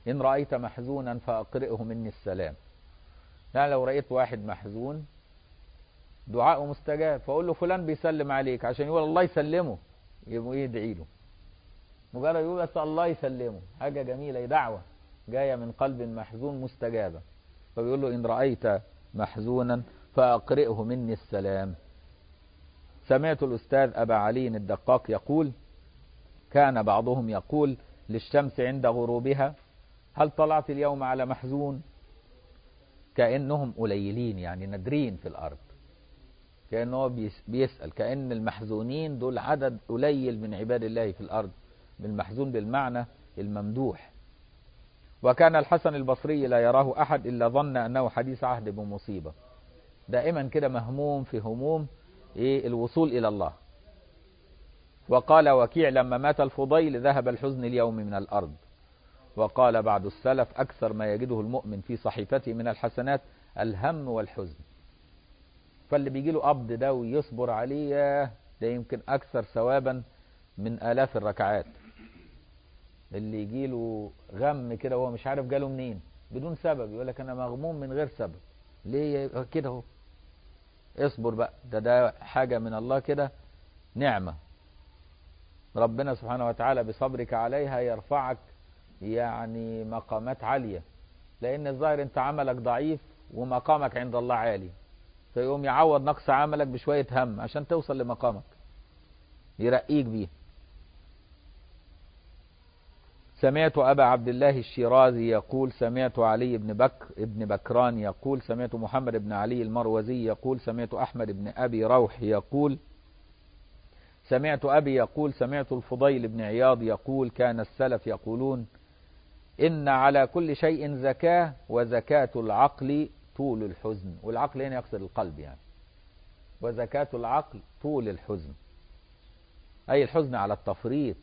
إن رأيت محزونا فأقرئه مني السلام يعني لو رأيت واحد محزون دعاءه مستجاب فأقول له فلان بيسلم عليك عشان يقول الله يسلمه يبقى يدعي له مجرد يقول بس الله يسلمه حاجة جميلة دعوة جاية من قلب محزون مستجابة فبيقول له إن رأيت محزونا فأقرئه مني السلام سمعت الأستاذ أبا علي الدقاق يقول كان بعضهم يقول للشمس عند غروبها هل طلعت اليوم على محزون كأنهم قليلين يعني نادرين في الأرض كأنه بيسأل كأن المحزونين دول عدد قليل من عباد الله في الأرض بالمحزون بالمعنى الممدوح وكان الحسن البصري لا يراه أحد إلا ظن أنه حديث عهد بمصيبة دائما كده مهموم في هموم إيه الوصول إلى الله وقال وكيع لما مات الفضيل ذهب الحزن اليوم من الأرض وقال بعض السلف أكثر ما يجده المؤمن في صحيفته من الحسنات الهم والحزن فاللي بيجي له قبض ده ويصبر عليه ده يمكن أكثر ثوابا من آلاف الركعات اللي يجي له غم كده وهو مش عارف جاله منين بدون سبب يقول لك أنا مغموم من غير سبب ليه كده اهو اصبر بقى ده ده حاجة من الله كده نعمة ربنا سبحانه وتعالى بصبرك عليها يرفعك يعني مقامات عالية لأن الظاهر أنت عملك ضعيف ومقامك عند الله عالي فيقوم يعوض نقص عملك بشوية هم عشان توصل لمقامك يرقيك بيه سمعت أبا عبد الله الشيرازي يقول سمعت علي بن بكر ابن بكران يقول سمعت محمد بن علي المروزي يقول سمعت أحمد بن أبي روح يقول سمعت أبي يقول سمعت الفضيل بن عياض يقول كان السلف يقولون إن على كل شيء زكاة وزكاة العقل طول الحزن والعقل هنا يقصد القلب يعني وزكاة العقل طول الحزن أي الحزن على التفريط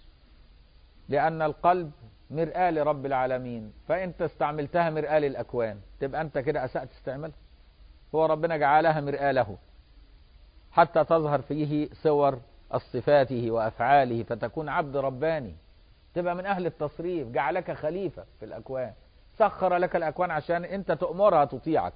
لأن القلب مرآة لرب العالمين فأنت استعملتها مرآة للأكوان تبقى أنت كده أسأت استعمالها هو ربنا جعلها مرآة له حتى تظهر فيه صور صفاته وأفعاله فتكون عبد رباني تبقى من أهل التصريف جعلك خليفة في الأكوان سخر لك الأكوان عشان أنت تأمرها تطيعك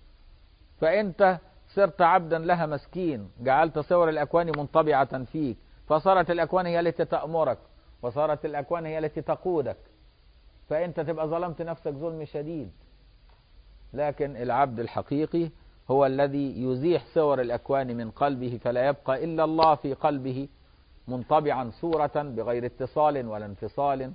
فأنت صرت عبدا لها مسكين جعلت صور الأكوان منطبعة فيك فصارت الأكوان هي التي تأمرك وصارت الأكوان هي التي تقودك فأنت تبقى ظلمت نفسك ظلم شديد لكن العبد الحقيقي هو الذي يزيح صور الأكوان من قلبه فلا يبقى إلا الله في قلبه منطبعا صورة بغير اتصال ولا انفصال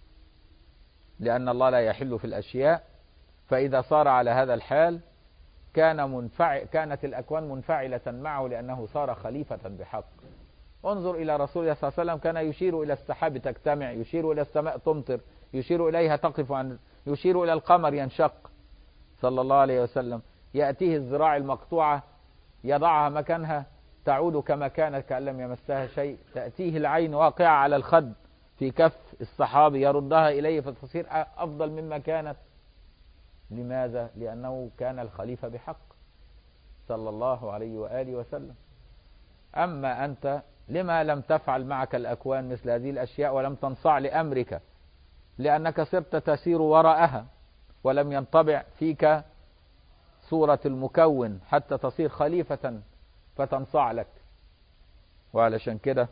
لأن الله لا يحل في الأشياء فإذا صار على هذا الحال كان منفع كانت الأكوان منفعلة معه لأنه صار خليفة بحق انظر إلى رسول الله صلى الله عليه وسلم كان يشير إلى السحاب تجتمع يشير إلى السماء تمطر يشير إليها تقف عن يشير إلى القمر ينشق صلى الله عليه وسلم يأتيه الذراع المقطوعة يضعها مكانها تعود كما كانت كأن لم يمسها شيء تأتيه العين واقعة على الخد في كف الصحابي يردها إليه فتصير أفضل مما كانت لماذا؟ لأنه كان الخليفة بحق صلى الله عليه وآله وسلم أما أنت لما لم تفعل معك الأكوان مثل هذه الأشياء ولم تنصاع لأمرك لأنك صرت تسير وراءها ولم ينطبع فيك صورة المكون حتى تصير خليفة فتنصاع لك وعلشان كده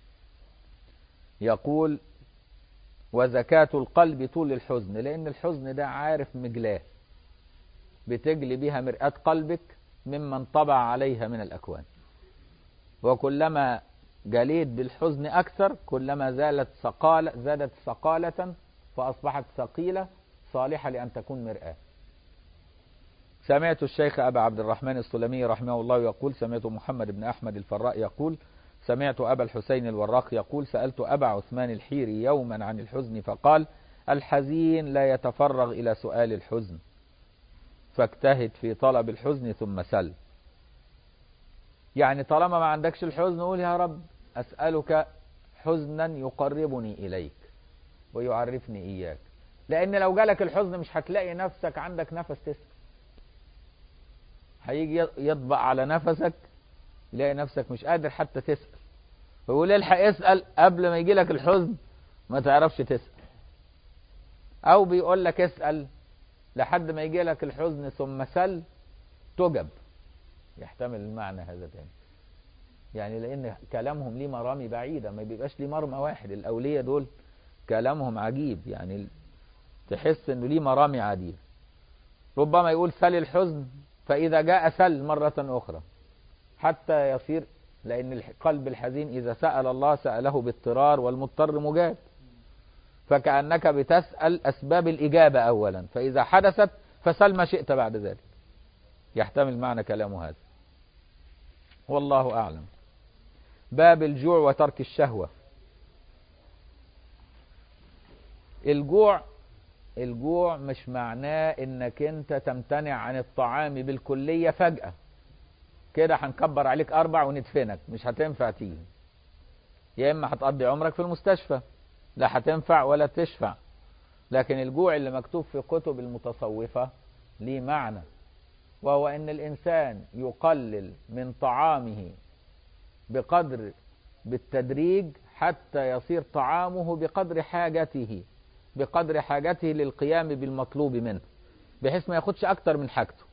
يقول وزكاة القلب طول الحزن لأن الحزن ده عارف مجلاه بتجلي بها مرآة قلبك ممن طبع عليها من الأكوان وكلما جليت بالحزن أكثر كلما زالت ثقالة زادت ثقالة فأصبحت ثقيلة صالحة لأن تكون مرآة سمعت الشيخ أبا عبد الرحمن السلمي رحمه الله يقول سمعت محمد بن أحمد الفراء يقول سمعت أبا الحسين الوراق يقول سألت أبا عثمان الحيري يوما عن الحزن فقال الحزين لا يتفرغ إلى سؤال الحزن فاجتهد في طلب الحزن ثم سل يعني طالما ما عندكش الحزن قول يا رب أسألك حزنا يقربني إليك ويعرفني إياك لأن لو جالك الحزن مش هتلاقي نفسك عندك نفس تسأل هيجي يطبع على نفسك يلاقي نفسك مش قادر حتى تسأل فيقول الحق اسأل قبل ما يجي لك الحزن ما تعرفش تسأل او بيقول لك اسال لحد ما يجي لك الحزن ثم سل تجب يحتمل المعنى هذا تاني يعني لان كلامهم ليه مرامي بعيده ما بيبقاش ليه مرمى واحد الاولياء دول كلامهم عجيب يعني تحس انه ليه مرامي عديده ربما يقول سل الحزن فاذا جاء سل مره اخرى حتى يصير لان القلب الحزين اذا سال الله ساله باضطرار والمضطر مجاب فكانك بتسال اسباب الاجابه اولا فاذا حدثت فسل ما شئت بعد ذلك يحتمل معنى كلامه هذا والله اعلم باب الجوع وترك الشهوه الجوع الجوع مش معناه انك انت تمتنع عن الطعام بالكليه فجاه كده هنكبر عليك اربع وندفنك مش هتنفع تيجي يا اما هتقضي عمرك في المستشفى لا هتنفع ولا تشفع لكن الجوع اللي مكتوب في كتب المتصوفه ليه معنى وهو ان الانسان يقلل من طعامه بقدر بالتدريج حتى يصير طعامه بقدر حاجته بقدر حاجته للقيام بالمطلوب منه بحيث ما ياخدش اكتر من حاجته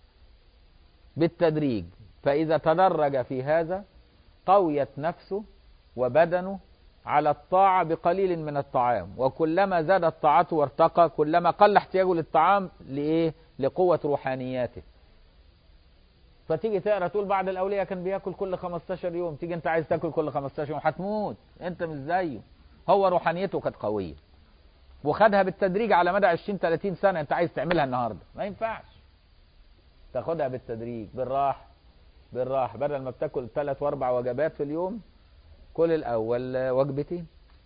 بالتدريج فاذا تدرج في هذا قويت نفسه وبدنه على الطاعة بقليل من الطعام وكلما زادت طاعته وارتقى كلما قل احتياجه للطعام لإيه؟ لقوة روحانياته فتيجي تقرا تقول بعض الاولياء كان بياكل كل 15 يوم تيجي انت عايز تاكل كل 15 يوم هتموت انت مش زيه هو روحانيته كانت قويه وخدها بالتدريج على مدى 20 30 سنه انت عايز تعملها النهارده ما ينفعش تاخدها بالتدريج بالراحه بالراحه بدل ما بتاكل ثلاث واربع وجبات في اليوم كل الاول وجبتين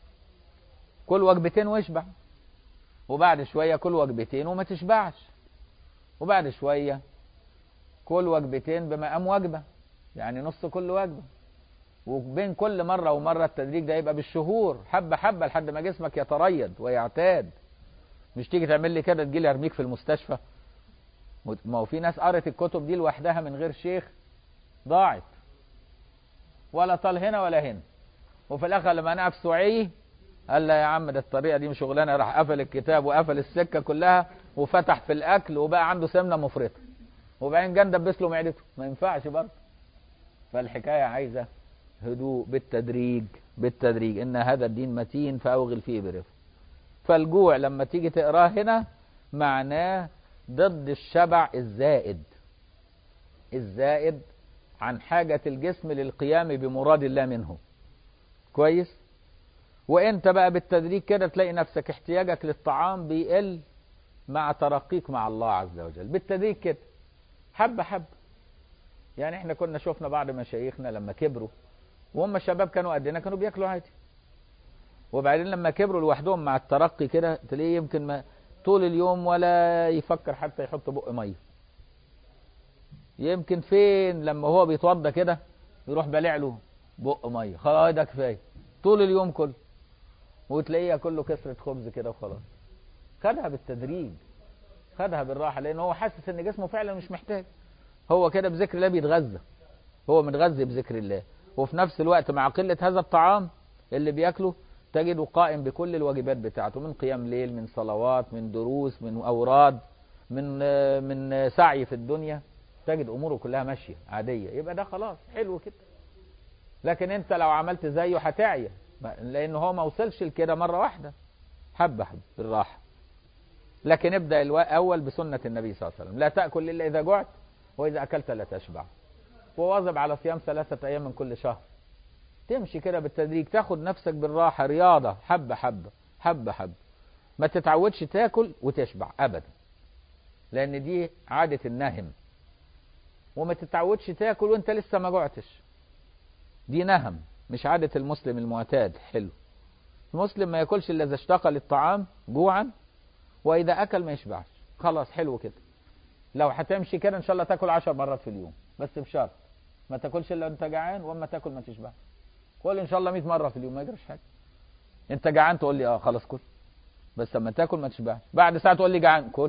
كل وجبتين واشبع وبعد شويه كل وجبتين وما تشبعش وبعد شويه كل وجبتين بمقام وجبه يعني نص كل وجبه وبين كل مره ومره التدريج ده يبقى بالشهور حبه حبه لحد ما جسمك يتريض ويعتاد مش تيجي تعمل لي كده تجي لي ارميك في المستشفى ما هو في ناس قرت الكتب دي لوحدها من غير شيخ ضاعت ولا طال هنا ولا هنا وفي الاخر لما نقف سعيه قال لا يا عم ده الطريقه دي مش شغلانه راح قفل الكتاب وقفل السكه كلها وفتح في الاكل وبقى عنده سمنه مفرطه وبعدين جه دبس له معدته ما ينفعش برضه فالحكايه عايزه هدوء بالتدريج بالتدريج ان هذا الدين متين فاوغل فيه برفق فالجوع لما تيجي تقراه هنا معناه ضد الشبع الزائد الزائد عن حاجة الجسم للقيام بمراد الله منه كويس وانت بقى بالتدريج كده تلاقي نفسك احتياجك للطعام بيقل مع ترقيك مع الله عز وجل بالتدريج كده حبة حبة يعني احنا كنا شفنا بعض مشايخنا لما كبروا وهم الشباب كانوا قدنا كانوا بياكلوا عادي وبعدين لما كبروا لوحدهم مع الترقي كده تلاقيه يمكن ما طول اليوم ولا يفكر حتى يحط بق ميه يمكن فين لما هو بيتوضى كده يروح بالع له بق ميه خلاص ده كفايه طول اليوم كله وتلاقيه ياكل له كسره خبز كده وخلاص خدها بالتدريج خدها بالراحه لان هو حاسس ان جسمه فعلا مش محتاج هو كده بذكر الله بيتغذى هو متغذي بذكر الله وفي نفس الوقت مع قله هذا الطعام اللي بياكله تجده قائم بكل الواجبات بتاعته من قيام ليل من صلوات من دروس من اوراد من من سعي في الدنيا تجد اموره كلها ماشيه عاديه يبقى ده خلاص حلو كده لكن انت لو عملت زيه هتعيا لان هو ما وصلش لكده مره واحده حبه حبه بالراحه لكن ابدا الاول بسنه النبي صلى الله عليه وسلم لا تاكل الا اذا جعت واذا اكلت لا تشبع وواظب على صيام ثلاثه ايام من كل شهر تمشي كده بالتدريج تاخد نفسك بالراحه رياضه حبه حبه حبه حبه ما تتعودش تاكل وتشبع ابدا لان دي عاده النهم وما تتعودش تاكل وانت لسه ما جعتش دي نهم مش عادة المسلم المعتاد حلو المسلم ما ياكلش الا اذا اشتاق للطعام جوعا واذا اكل ما يشبعش خلاص حلو كده لو هتمشي كده ان شاء الله تاكل عشر مرات في اليوم بس بشرط ما تاكلش الا انت جعان واما تاكل ما تشبعش كل ان شاء الله 100 مره في اليوم ما يجراش حاجه انت جعان تقول لي اه خلاص كل بس اما تاكل ما تشبعش بعد ساعه تقول لي جعان كل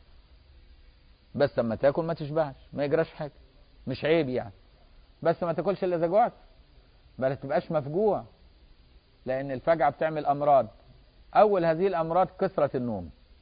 بس اما تاكل ما تشبعش ما يجراش حاجه مش عيب يعني بس ما تاكلش الا اذا جوعت ما تبقاش مفجوع لان الفجعه بتعمل امراض اول هذه الامراض كثره النوم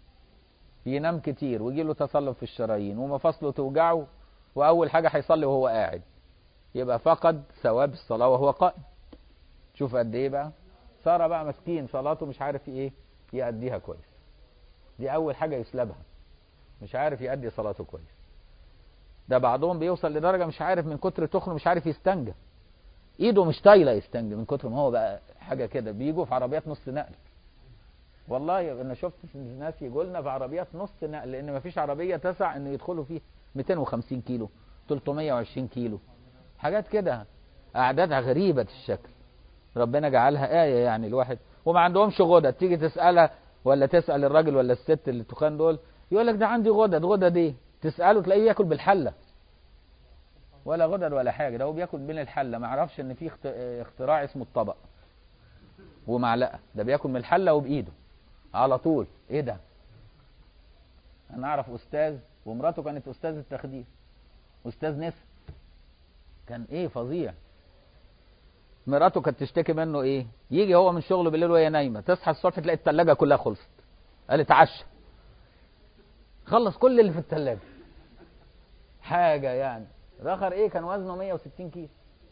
ينام كتير ويجي له تصلب في الشرايين ومفاصله توجعه واول حاجه هيصلي وهو قاعد يبقى فقد ثواب الصلاه وهو قائم شوف قد ايه بقى صار بقى مسكين صلاته مش عارف ايه يأديها كويس دي اول حاجه يسلبها مش عارف يأدي صلاته كويس ده بعضهم بيوصل لدرجه مش عارف من كتر تخنه مش عارف يستنجى ايده مش طايله يستنجى من كتر ما هو بقى حاجه كده بيجوا في عربيات نص نقل والله انا شفت ناس يجوا لنا في عربيات نص نقل لان ما فيش عربيه تسع انه يدخلوا فيها 250 كيلو 320 كيلو حاجات كده اعدادها غريبه الشكل ربنا جعلها ايه يعني الواحد وما عندهمش غدد تيجي تسالها ولا تسال الراجل ولا الست اللي تخان دول يقول لك ده عندي غدد غدد ايه تساله تلاقيه ياكل بالحله ولا غدد ولا حاجه ده هو بياكل من الحله ما يعرفش ان في اختراع اسمه الطبق ومعلقه ده بياكل من الحله وبايده على طول ايه ده انا اعرف استاذ ومراته كانت استاذ التخدير استاذ نسا كان ايه فظيع مراته كانت تشتكي منه ايه يجي هو من شغله بالليل وهي نايمه تصحى الصبح تلاقي الثلاجه كلها خلصت قال اتعشى خلص كل اللي في الثلاجه حاجه يعني رخر ايه كان وزنه 160 كيلو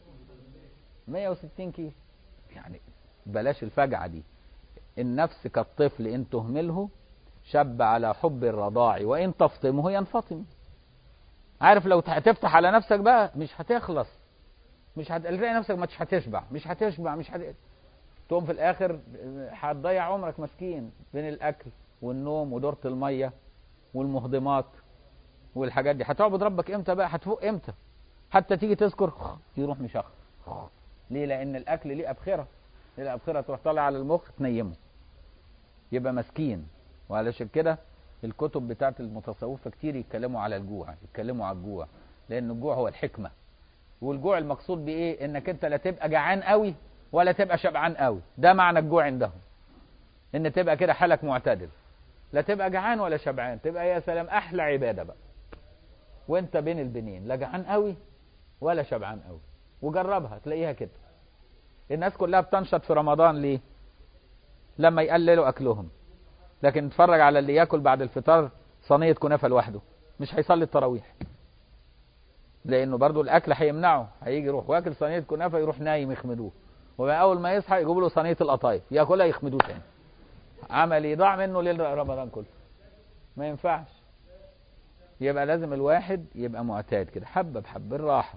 160 كيلو يعني بلاش الفجعه دي النفس كالطفل ان تهمله شب على حب الرضاع وان تفطمه ينفطم عارف لو هتفتح على نفسك بقى مش هتخلص مش هتلاقي نفسك مش هتشبع مش هتشبع مش هت... تقوم في الاخر هتضيع عمرك مسكين بين الاكل والنوم ودورة الميه والمهضمات والحاجات دي هتعبد ربك امتى بقى هتفوق امتى حتى تيجي تذكر يروح مشخ ليه لان الاكل ليه ابخره الابخره تروح طالع على المخ تنيمه يبقى مسكين وعلشان كده الكتب بتاعت المتصوفه كتير يتكلموا على الجوع يتكلموا على الجوع لان الجوع هو الحكمه والجوع المقصود بايه انك انت لا تبقى جعان قوي ولا تبقى شبعان قوي ده معنى الجوع عندهم ان تبقى كده حالك معتدل لا تبقى جعان ولا شبعان تبقى يا سلام احلى عباده بقى وانت بين البنين لا جعان قوي ولا شبعان قوي وجربها تلاقيها كده الناس كلها بتنشط في رمضان ليه لما يقللوا اكلهم لكن اتفرج على اللي ياكل بعد الفطار صينيه كنافه لوحده مش هيصلي التراويح لانه برضو الاكل هيمنعه هيجي يروح واكل صينيه كنافه يروح نايم يخمدوه واول ما يصحى يجيبوا له صينيه القطايف ياكلها يخمدوه تاني عمل يضاع منه ليل رمضان كله ما ينفعش يبقى لازم الواحد يبقى معتاد كده حبه بحبه الراحه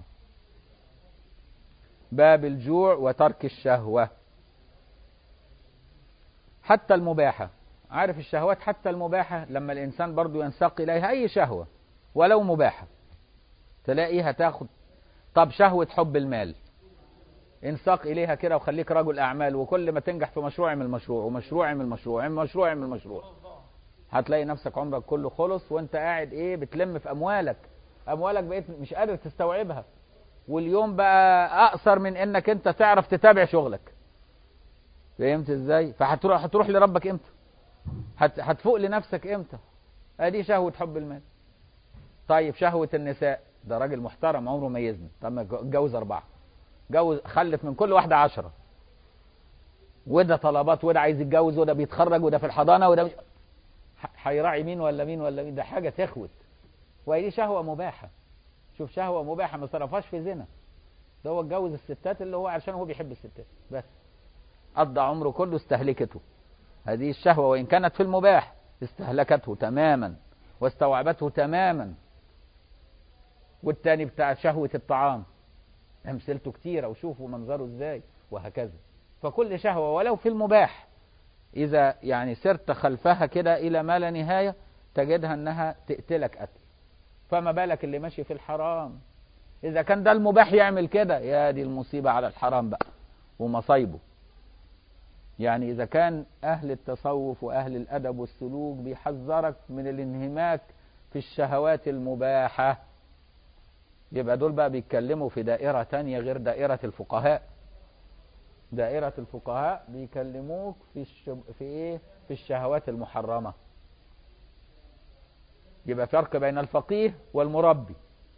باب الجوع وترك الشهوه حتى المباحه عارف الشهوات حتى المباحه لما الانسان برضو ينساق اليها اي شهوه ولو مباحه تلاقيها تاخد طب شهوة حب المال انساق إليها كده وخليك رجل أعمال وكل ما تنجح في مشروع اعمل مشروع ومشروع اعمل مشروع اعمل مشروع اعمل مشروع هتلاقي نفسك عمرك كله خلص وانت قاعد ايه بتلم في أموالك أموالك بقيت مش قادر تستوعبها واليوم بقى أقصر من إنك أنت تعرف تتابع شغلك فهمت ازاي؟ فهتروح هتروح لربك امتى؟ هت... هتفوق لنفسك امتى؟ ادي شهوة حب المال. طيب شهوة النساء ده راجل محترم عمره ما يزني طب ما اتجوز أربعة جوز خلف من كل واحدة عشرة وده طلبات وده عايز يتجوز وده بيتخرج وده في الحضانة وده مش هيراعي مين ولا مين ولا مين ده حاجة تخوت وهي دي شهوة مباحة شوف شهوة مباحة ما صرفهاش في زنا ده هو اتجوز الستات اللي هو عشان هو بيحب الستات بس قضى عمره كله استهلكته هذه الشهوة وإن كانت في المباح استهلكته تماما واستوعبته تماما والتاني بتاع شهوة الطعام أمثلته كتيرة وشوفوا منظره ازاي وهكذا فكل شهوة ولو في المباح إذا يعني سرت خلفها كده إلى ما لا نهاية تجدها أنها تقتلك قتل فما بالك اللي ماشي في الحرام إذا كان ده المباح يعمل كده يا دي المصيبة على الحرام بقى ومصايبه يعني إذا كان أهل التصوف وأهل الأدب والسلوك بيحذرك من الانهماك في الشهوات المباحة يبقى دول بقى بيتكلموا في دائرة تانية غير دائرة الفقهاء دائرة الفقهاء بيكلموك في الشب... في ايه في الشهوات المحرمة يبقى فرق بين الفقيه والمربي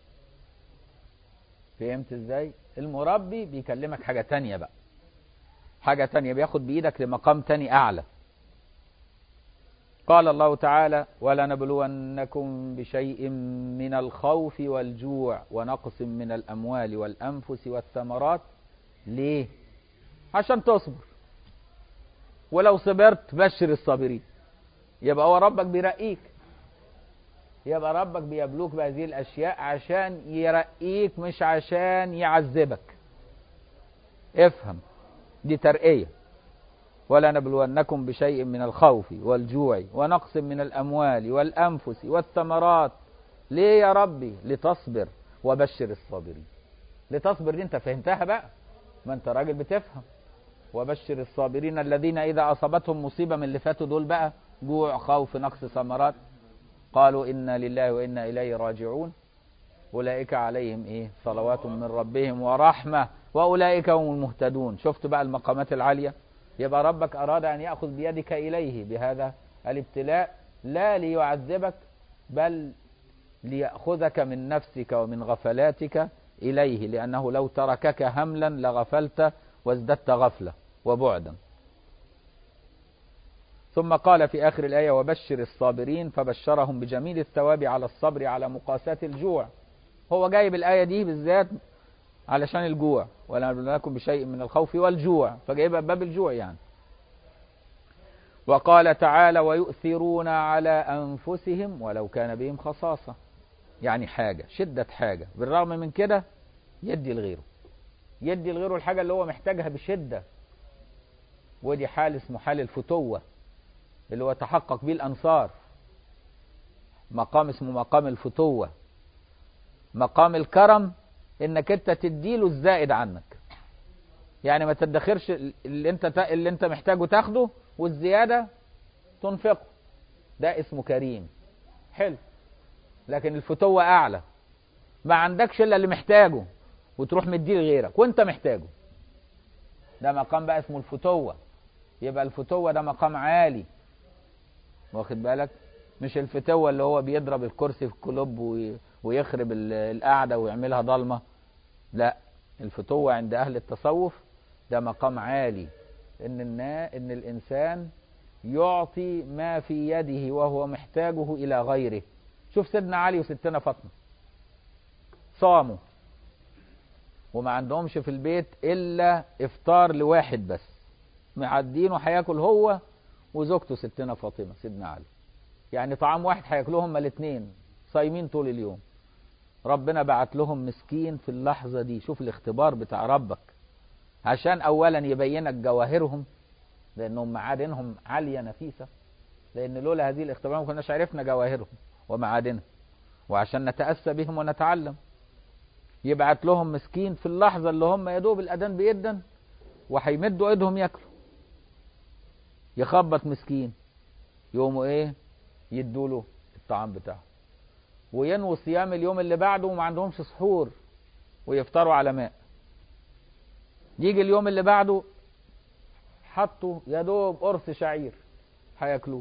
فهمت ازاي المربي بيكلمك حاجة تانية بقى حاجة تانية بياخد بإيدك لمقام تاني أعلى قال الله تعالى ولنبلونكم بشيء من الخوف والجوع ونقص من الأموال والأنفس والثمرات ليه عشان تصبر ولو صبرت بشر الصابرين يبقى هو ربك بيرقيك يبقى ربك بيبلوك بهذه الأشياء عشان يرقيك مش عشان يعذبك افهم دي ترقية ولا نبلونكم بشيء من الخوف والجوع ونقص من الأموال والأنفس والثمرات ليه يا ربي لتصبر وبشر الصابرين لتصبر دي انت فهمتها بقى ما انت راجل بتفهم وبشر الصابرين الذين إذا أصابتهم مصيبة من اللي فاتوا دول بقى جوع خوف نقص ثمرات قالوا إنا لله وإنا إليه راجعون أولئك عليهم إيه صلوات من ربهم ورحمة وأولئك هم المهتدون شفت بقى المقامات العالية يبقى ربك أراد أن يأخذ بيدك إليه بهذا الابتلاء لا ليعذبك بل ليأخذك من نفسك ومن غفلاتك إليه لأنه لو تركك هملا لغفلت وازددت غفلة وبعدا ثم قال في آخر الآية وبشر الصابرين فبشرهم بجميل الثواب على الصبر على مقاساة الجوع هو جايب الآية دي بالذات علشان الجوع ولا نبلونكم بشيء من الخوف والجوع فجايبها باب الجوع يعني وقال تعالى ويؤثرون على أنفسهم ولو كان بهم خصاصة يعني حاجة شدة حاجة بالرغم من كده يدي لغيره يدي لغيره الحاجة اللي هو محتاجها بشدة ودي حال اسمه حال الفتوة اللي هو تحقق به الأنصار مقام اسمه مقام الفتوة مقام الكرم انك انت تديله الزائد عنك يعني ما تدخرش اللي انت اللي انت محتاجه تاخده والزياده تنفقه ده اسمه كريم حلو لكن الفتوة اعلى ما عندكش الا اللي محتاجه وتروح مديه لغيرك وانت محتاجه ده مقام بقى اسمه الفتوة يبقى الفتوة ده مقام عالي واخد بالك مش الفتوة اللي هو بيضرب الكرسي في الكلوب ويخرب القعدة ويعملها ضلمة لا الفتوة عند أهل التصوف ده مقام عالي إن النا إن الإنسان يعطي ما في يده وهو محتاجه إلى غيره شوف سيدنا علي وستنا فاطمة صاموا وما عندهمش في البيت إلا إفطار لواحد بس معدينه هياكل هو وزوجته ستنا فاطمة سيدنا علي يعني طعام واحد هياكلوهم هما الاثنين صايمين طول اليوم ربنا بعت لهم مسكين في اللحظة دي شوف الاختبار بتاع ربك عشان أولا يبينك جواهرهم لأنهم معادنهم عالية نفيسة لأن لولا هذه الاختبار ما كناش عرفنا جواهرهم ومعادنهم وعشان نتأسى بهم ونتعلم يبعت لهم مسكين في اللحظة اللي هم يدوب الأذان بيدا وهيمدوا ايدهم ياكلوا يخبط مسكين يقوموا ايه يدوا له الطعام بتاعه وينووا صيام اليوم اللي بعده وما عندهمش سحور ويفطروا على ماء يجي اليوم اللي بعده حطوا يا دوب قرص شعير هياكلوه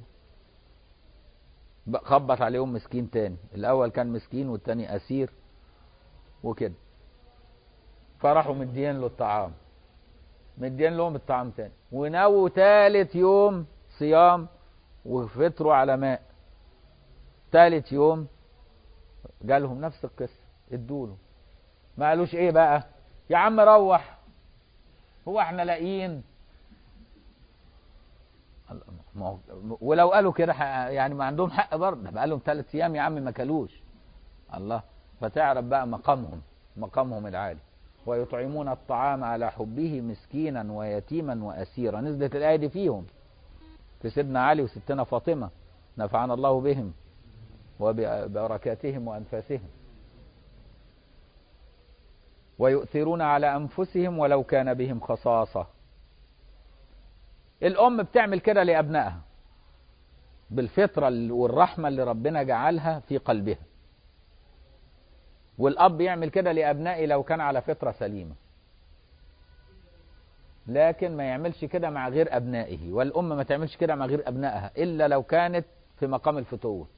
خبط عليهم مسكين تاني الاول كان مسكين والتاني اسير وكده فراحوا مدين له الطعام مدين لهم الطعام تاني ونووا تالت يوم صيام وفطروا على ماء تالت يوم جالهم نفس القصة ادوله ما قالوش ايه بقى يا عم روح هو احنا لاقيين ولو قالوا كده يعني ما عندهم حق برضه بقى لهم ثلاث ايام يا عم ما كلوش الله فتعرف بقى مقامهم مقامهم العالي ويطعمون الطعام على حبه مسكينا ويتيما واسيرا نزلت الايه دي فيهم في سيدنا علي وستنا فاطمه نفعنا الله بهم وبركاتهم وانفاسهم ويؤثرون على انفسهم ولو كان بهم خصاصه الام بتعمل كده لابنائها بالفطره والرحمه اللي ربنا جعلها في قلبها والاب يعمل كده لابنائه لو كان على فطره سليمه لكن ما يعملش كده مع غير ابنائه والام ما تعملش كده مع غير ابنائها الا لو كانت في مقام الفتوه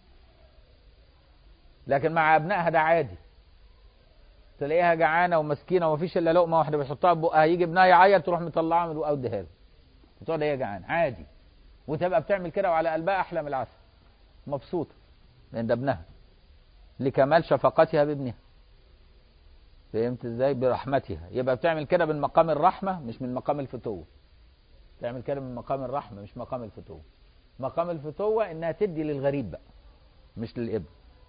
لكن مع ابنائها ده عادي تلاقيها جعانه ومسكينه ومفيش الا لقمه واحده بيحطها في بقها يجي ابنها يعيط تروح مطلعها من البقها واديها له وتقعد هي جعانه عادي وتبقى بتعمل كده وعلى قلبها احلى من العسل مبسوطه لان ده ابنها لكمال شفقتها بابنها فهمت ازاي برحمتها يبقى بتعمل كده من مقام الرحمه مش من مقام الفتوه تعمل كده من مقام الرحمه مش مقام الفتوه مقام الفتوه انها تدي للغريب بقى مش للابن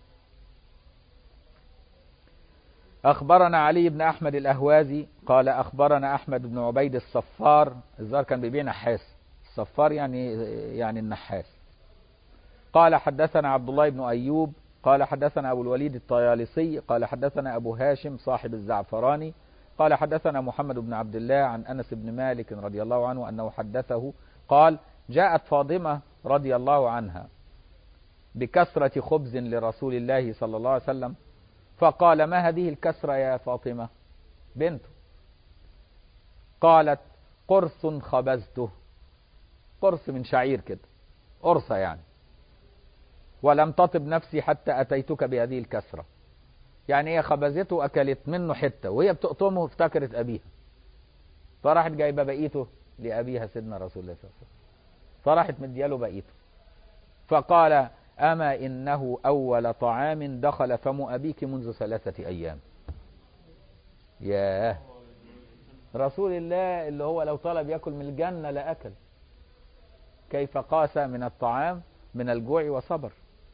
أخبرنا علي بن أحمد الأهوازي قال أخبرنا أحمد بن عبيد الصفار الزار كان بيبيع نحاس الصفار يعني يعني النحاس قال حدثنا عبد الله بن أيوب قال حدثنا أبو الوليد الطيالسي قال حدثنا أبو هاشم صاحب الزعفراني قال حدثنا محمد بن عبد الله عن أنس بن مالك رضي الله عنه أنه حدثه قال جاءت فاطمة رضي الله عنها بكسرة خبز لرسول الله صلى الله عليه وسلم فقال ما هذه الكسرة يا فاطمة بنته قالت قرص خبزته قرص من شعير كده قرصة يعني ولم تطب نفسي حتى أتيتك بهذه الكسرة يعني هي خبزته أكلت منه حتة وهي بتقطمه افتكرت أبيها فراحت جايبة بقيته لأبيها سيدنا رسول الله صلى الله عليه وسلم فراحت مدياله بقيته فقال أما إنه أول طعام دخل فم أبيك منذ ثلاثة أيام ياه رسول الله اللي هو لو طلب يأكل من الجنة لأكل كيف قاس من الطعام من الجوع وصبر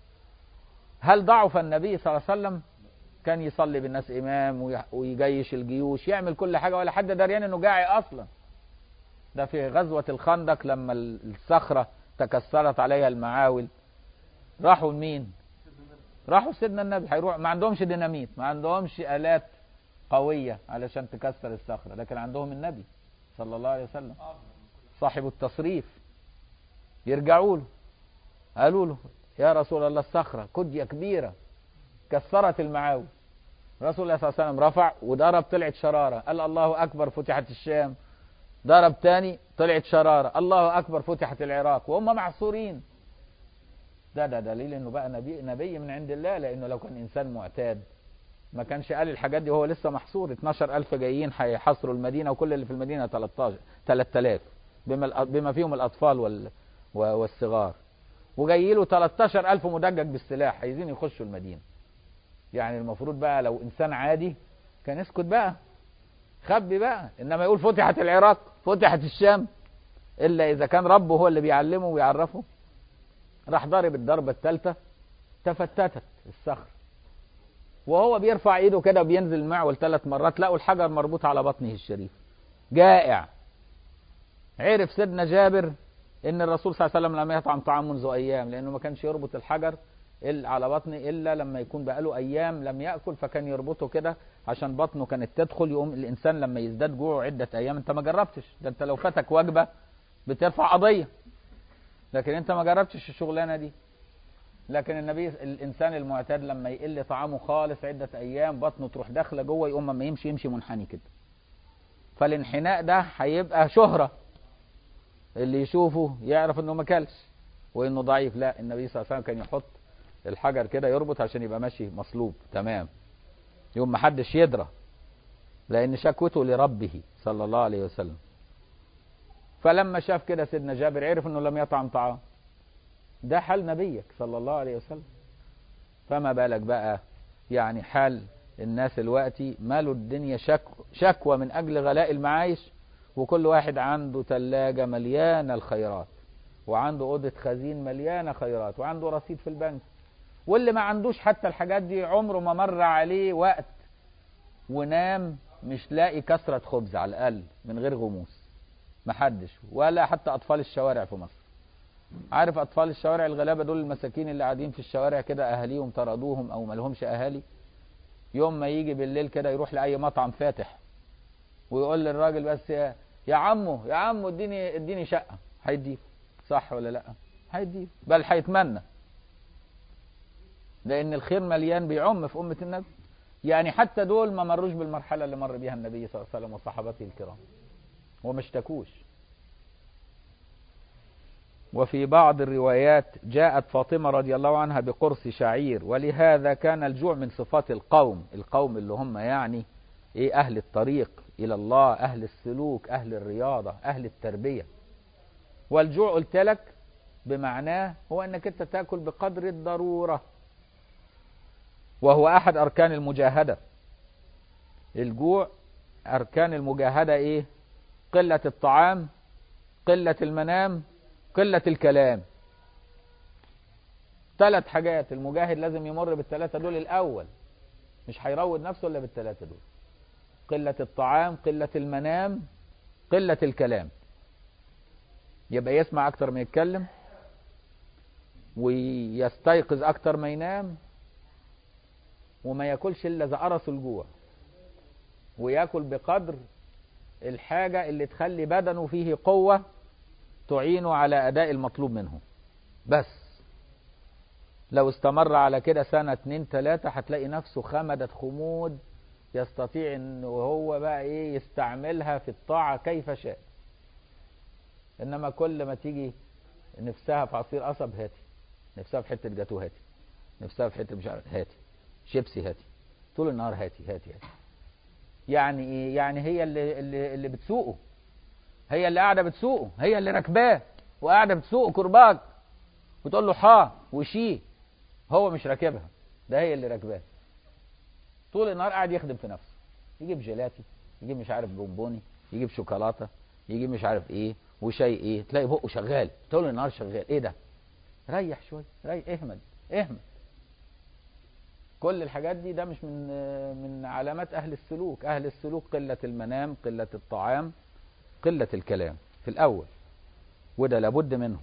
هل ضعف النبي صلى الله عليه وسلم كان يصلي بالناس إمام ويجيش الجيوش يعمل كل حاجة ولا حد دريان إنه جاعي أصلا ده في غزوة الخندق لما الصخرة تكسرت عليها المعاول راحوا لمين راحوا سيدنا النبي هيروح ما عندهمش ديناميت ما عندهمش آلات قوية علشان تكسر الصخرة لكن عندهم النبي صلى الله عليه وسلم صاحب التصريف يرجعوا له قالوا له يا رسول الله الصخرة كدية كبيرة كسرت المعاول رسول الله صلى الله عليه وسلم رفع وضرب طلعت شرارة قال الله أكبر فتحت الشام ضرب تاني طلعت شرارة الله أكبر فتحت العراق وهم معصورين ده ده دليل انه بقى نبي نبي من عند الله لانه لو كان انسان معتاد ما كانش قال الحاجات دي وهو لسه محصور 12000 جايين هيحاصروا المدينه وكل اللي في المدينه 13 3000 بما بما فيهم الاطفال وال والصغار وجاي له 13000 مدجج بالسلاح عايزين يخشوا المدينه يعني المفروض بقى لو انسان عادي كان يسكت بقى خبي بقى انما يقول فتحت العراق فتحت الشام الا اذا كان ربه هو اللي بيعلمه ويعرفه راح ضارب الضربة الثالثة تفتتت الصخر وهو بيرفع ايده كده وبينزل المعول ثلاث مرات لقوا الحجر مربوط على بطنه الشريف جائع عرف سيدنا جابر ان الرسول صلى الله عليه وسلم لم يطعم طعام منذ ايام لانه ما كانش يربط الحجر على بطنه الا لما يكون بقاله ايام لم ياكل فكان يربطه كده عشان بطنه كانت تدخل يقوم الانسان لما يزداد جوعه عده ايام انت ما جربتش ده انت لو فاتك وجبه بترفع قضيه لكن انت ما جربتش الشغلانه دي لكن النبي الانسان المعتاد لما يقل طعامه خالص عده ايام بطنه تروح داخله جوه يقوم لما يمشي يمشي منحني كده فالانحناء ده هيبقى شهره اللي يشوفه يعرف انه ما كلش وانه ضعيف لا النبي صلى الله عليه وسلم كان يحط الحجر كده يربط عشان يبقى ماشي مصلوب تمام يوم ما حدش يدرى لان شكوته لربه صلى الله عليه وسلم فلما شاف كده سيدنا جابر عرف انه لم يطعم طعام ده حال نبيك صلى الله عليه وسلم فما بالك بقى يعني حال الناس الوقتي مالوا الدنيا شكوى, شكوى من اجل غلاء المعايش وكل واحد عنده ثلاجة مليانة الخيرات وعنده أوضة خزين مليانة خيرات وعنده رصيد في البنك واللي ما عندوش حتى الحاجات دي عمره ما مر عليه وقت ونام مش لاقي كسرة خبز على الأقل من غير غموس محدش ولا حتى أطفال الشوارع في مصر عارف أطفال الشوارع الغلابة دول المساكين اللي قاعدين في الشوارع كده أهاليهم طردوهم أو ما لهمش أهالي يوم ما يجي بالليل كده يروح لأي مطعم فاتح ويقول للراجل بس يا, يا عمو يا عمو اديني اديني شقة هيديك صح ولا لا هيديك بل هيتمنى لأن الخير مليان بيعم في أمة النبي يعني حتى دول ما مروش بالمرحلة اللي مر بيها النبي صلى الله عليه وسلم وصحابته الكرام وما اشتكوش وفي بعض الروايات جاءت فاطمة رضي الله عنها بقرص شعير ولهذا كان الجوع من صفات القوم القوم اللي هم يعني ايه اهل الطريق الى الله اهل السلوك اهل الرياضة اهل التربية والجوع قلت لك بمعناه هو انك انت تاكل بقدر الضروره وهو احد اركان المجاهده الجوع اركان المجاهده ايه قله الطعام قله المنام قله الكلام ثلاث حاجات المجاهد لازم يمر بالثلاثه دول الاول مش هيروض نفسه الا بالثلاثه دول قله الطعام قله المنام قله الكلام يبقى يسمع اكتر ما يتكلم ويستيقظ اكتر ما ينام وما ياكلش الا اذا قرص الجوع وياكل بقدر الحاجة اللي تخلي بدنه فيه قوة تعينه على أداء المطلوب منه بس لو استمر على كده سنة اتنين تلاتة هتلاقي نفسه خمدت خمود يستطيع ان هو بقى ايه يستعملها في الطاعة كيف شاء انما كل ما تيجي نفسها في عصير قصب هاتي نفسها في حتة جاتو هاتي نفسها في حتة مش عارف هاتي شيبسي هاتي طول النهار هاتي هاتي هاتي يعني ايه يعني هي اللي اللي, اللي بتسوقه هي اللي قاعده بتسوقه هي اللي راكباه وقاعده بتسوقه كرباج وتقول له حا وشي هو مش راكبها ده هي اللي راكباه طول النهار قاعد يخدم في نفسه يجيب جيلاتي يجيب مش عارف بونبوني يجيب شوكولاته يجيب مش عارف ايه وشاي ايه تلاقي بقه شغال طول النهار شغال ايه ده ريح شويه ريح اهمل اهمل كل الحاجات دي ده مش من من علامات اهل السلوك اهل السلوك قله المنام قله الطعام قله الكلام في الاول وده لابد منه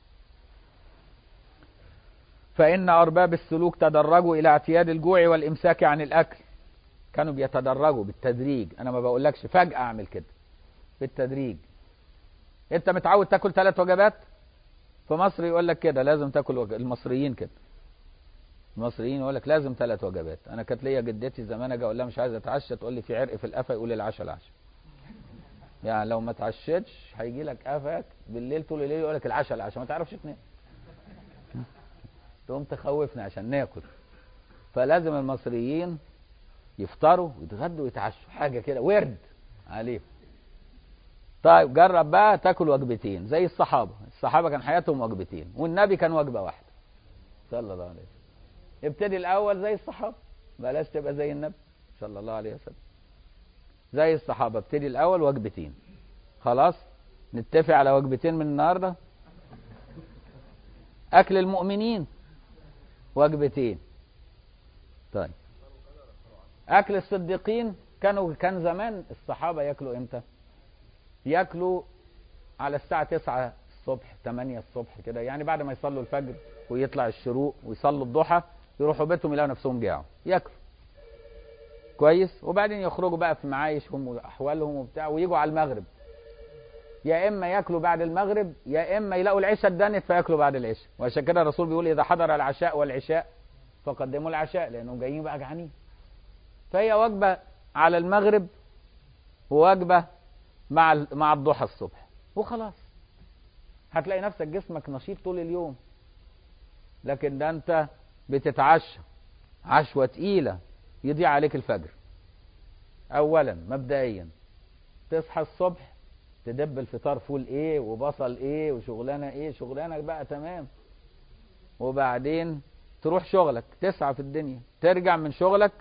فان ارباب السلوك تدرجوا الى اعتياد الجوع والامساك عن الاكل كانوا بيتدرجوا بالتدريج انا ما بقولكش فجاه اعمل كده بالتدريج انت متعود تاكل ثلاث وجبات في مصر يقول لك كده لازم تاكل وج... المصريين كده المصريين يقول لك لازم ثلاث وجبات انا كانت ليا جدتي زمان اجي اقول لها مش عايز اتعشى تقول لي في عرق في القفا يقول لي العشاء العشاء يعني لو ما اتعشتش هيجي لك قفاك بالليل طول الليل يقول لك العشاء العشاء ما تعرفش تنام تقوم تخوفنا عشان ناكل فلازم المصريين يفطروا ويتغدوا ويتعشوا حاجه كده ورد عليهم طيب جرب بقى تاكل وجبتين زي الصحابه الصحابه كان حياتهم وجبتين والنبي كان وجبه واحده صلى الله عليه وسلم ابتدي الاول زي الصحابه بلاش تبقى زي النبي صلى الله عليه وسلم زي الصحابه ابتدي الاول وجبتين خلاص نتفق على وجبتين من النهارده اكل المؤمنين وجبتين طيب اكل الصديقين كانوا كان زمان الصحابه ياكلوا امتى ياكلوا على الساعه 9 الصبح 8 الصبح كده يعني بعد ما يصلوا الفجر ويطلع الشروق ويصلوا الضحى يروحوا بيتهم يلاقوا نفسهم جاعوا ياكلوا كويس وبعدين يخرجوا بقى في معايشهم واحوالهم وبتاع ويجوا على المغرب يا اما ياكلوا بعد المغرب يا اما يلاقوا العشاء اتدنت فياكلوا بعد العشاء وعشان كده الرسول بيقول اذا حضر العشاء والعشاء فقدموا العشاء لانهم جايين بقى جعانين فهي وجبه على المغرب ووجبه مع مع الضحى الصبح وخلاص هتلاقي نفسك جسمك نشيط طول اليوم لكن ده انت بتتعشى عشوة تقيلة يضيع عليك الفجر أولا مبدئيا تصحى الصبح تدب الفطار فول ايه وبصل ايه وشغلانة ايه شغلانة بقى تمام وبعدين تروح شغلك تسعى في الدنيا ترجع من شغلك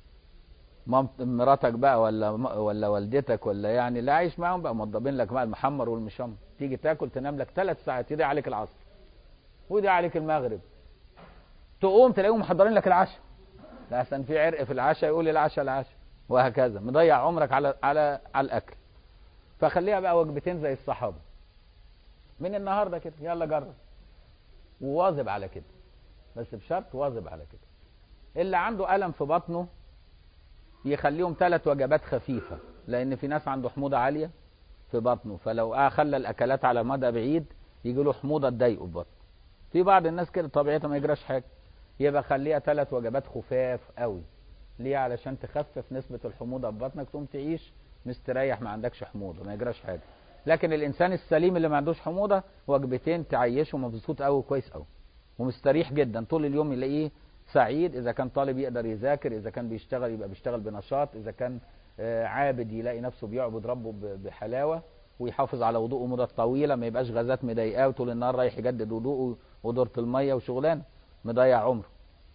مراتك بقى ولا ولا والدتك ولا يعني اللي عايش معاهم بقى موضبين لك بقى المحمر والمشمر تيجي تاكل تنام لك ثلاث ساعات يضيع عليك العصر ويضيع عليك المغرب تقوم تلاقيهم محضرين لك العشاء لحسن في عرق في العشاء يقول العشاء العشاء وهكذا مضيع عمرك على على على الاكل فخليها بقى وجبتين زي الصحابه من النهارده كده يلا جرب وواظب على كده بس بشرط واظب على كده اللي عنده الم في بطنه يخليهم ثلاث وجبات خفيفه لان في ناس عنده حموضه عاليه في بطنه فلو خلى الاكلات على مدى بعيد يجي له حموضه تضايقه في بطنه في بعض الناس كده طبيعتها ما يجراش حاجه يبقى خليها ثلاث وجبات خفاف قوي ليه علشان تخفف نسبه الحموضه في بطنك تقوم تعيش مستريح ما عندكش حموضه ما يجراش حاجه لكن الانسان السليم اللي ما عندوش حموضه وجبتين تعيشه مبسوط قوي كويس قوي ومستريح جدا طول اليوم يلاقيه سعيد اذا كان طالب يقدر يذاكر اذا كان بيشتغل يبقى بيشتغل بنشاط اذا كان عابد يلاقي نفسه بيعبد ربه بحلاوه ويحافظ على وضوءه مدة طويلة ما يبقاش غازات مضايقاه وطول النهار رايح يجدد وضوءه ودورة المية وشغلانة مضيع عمره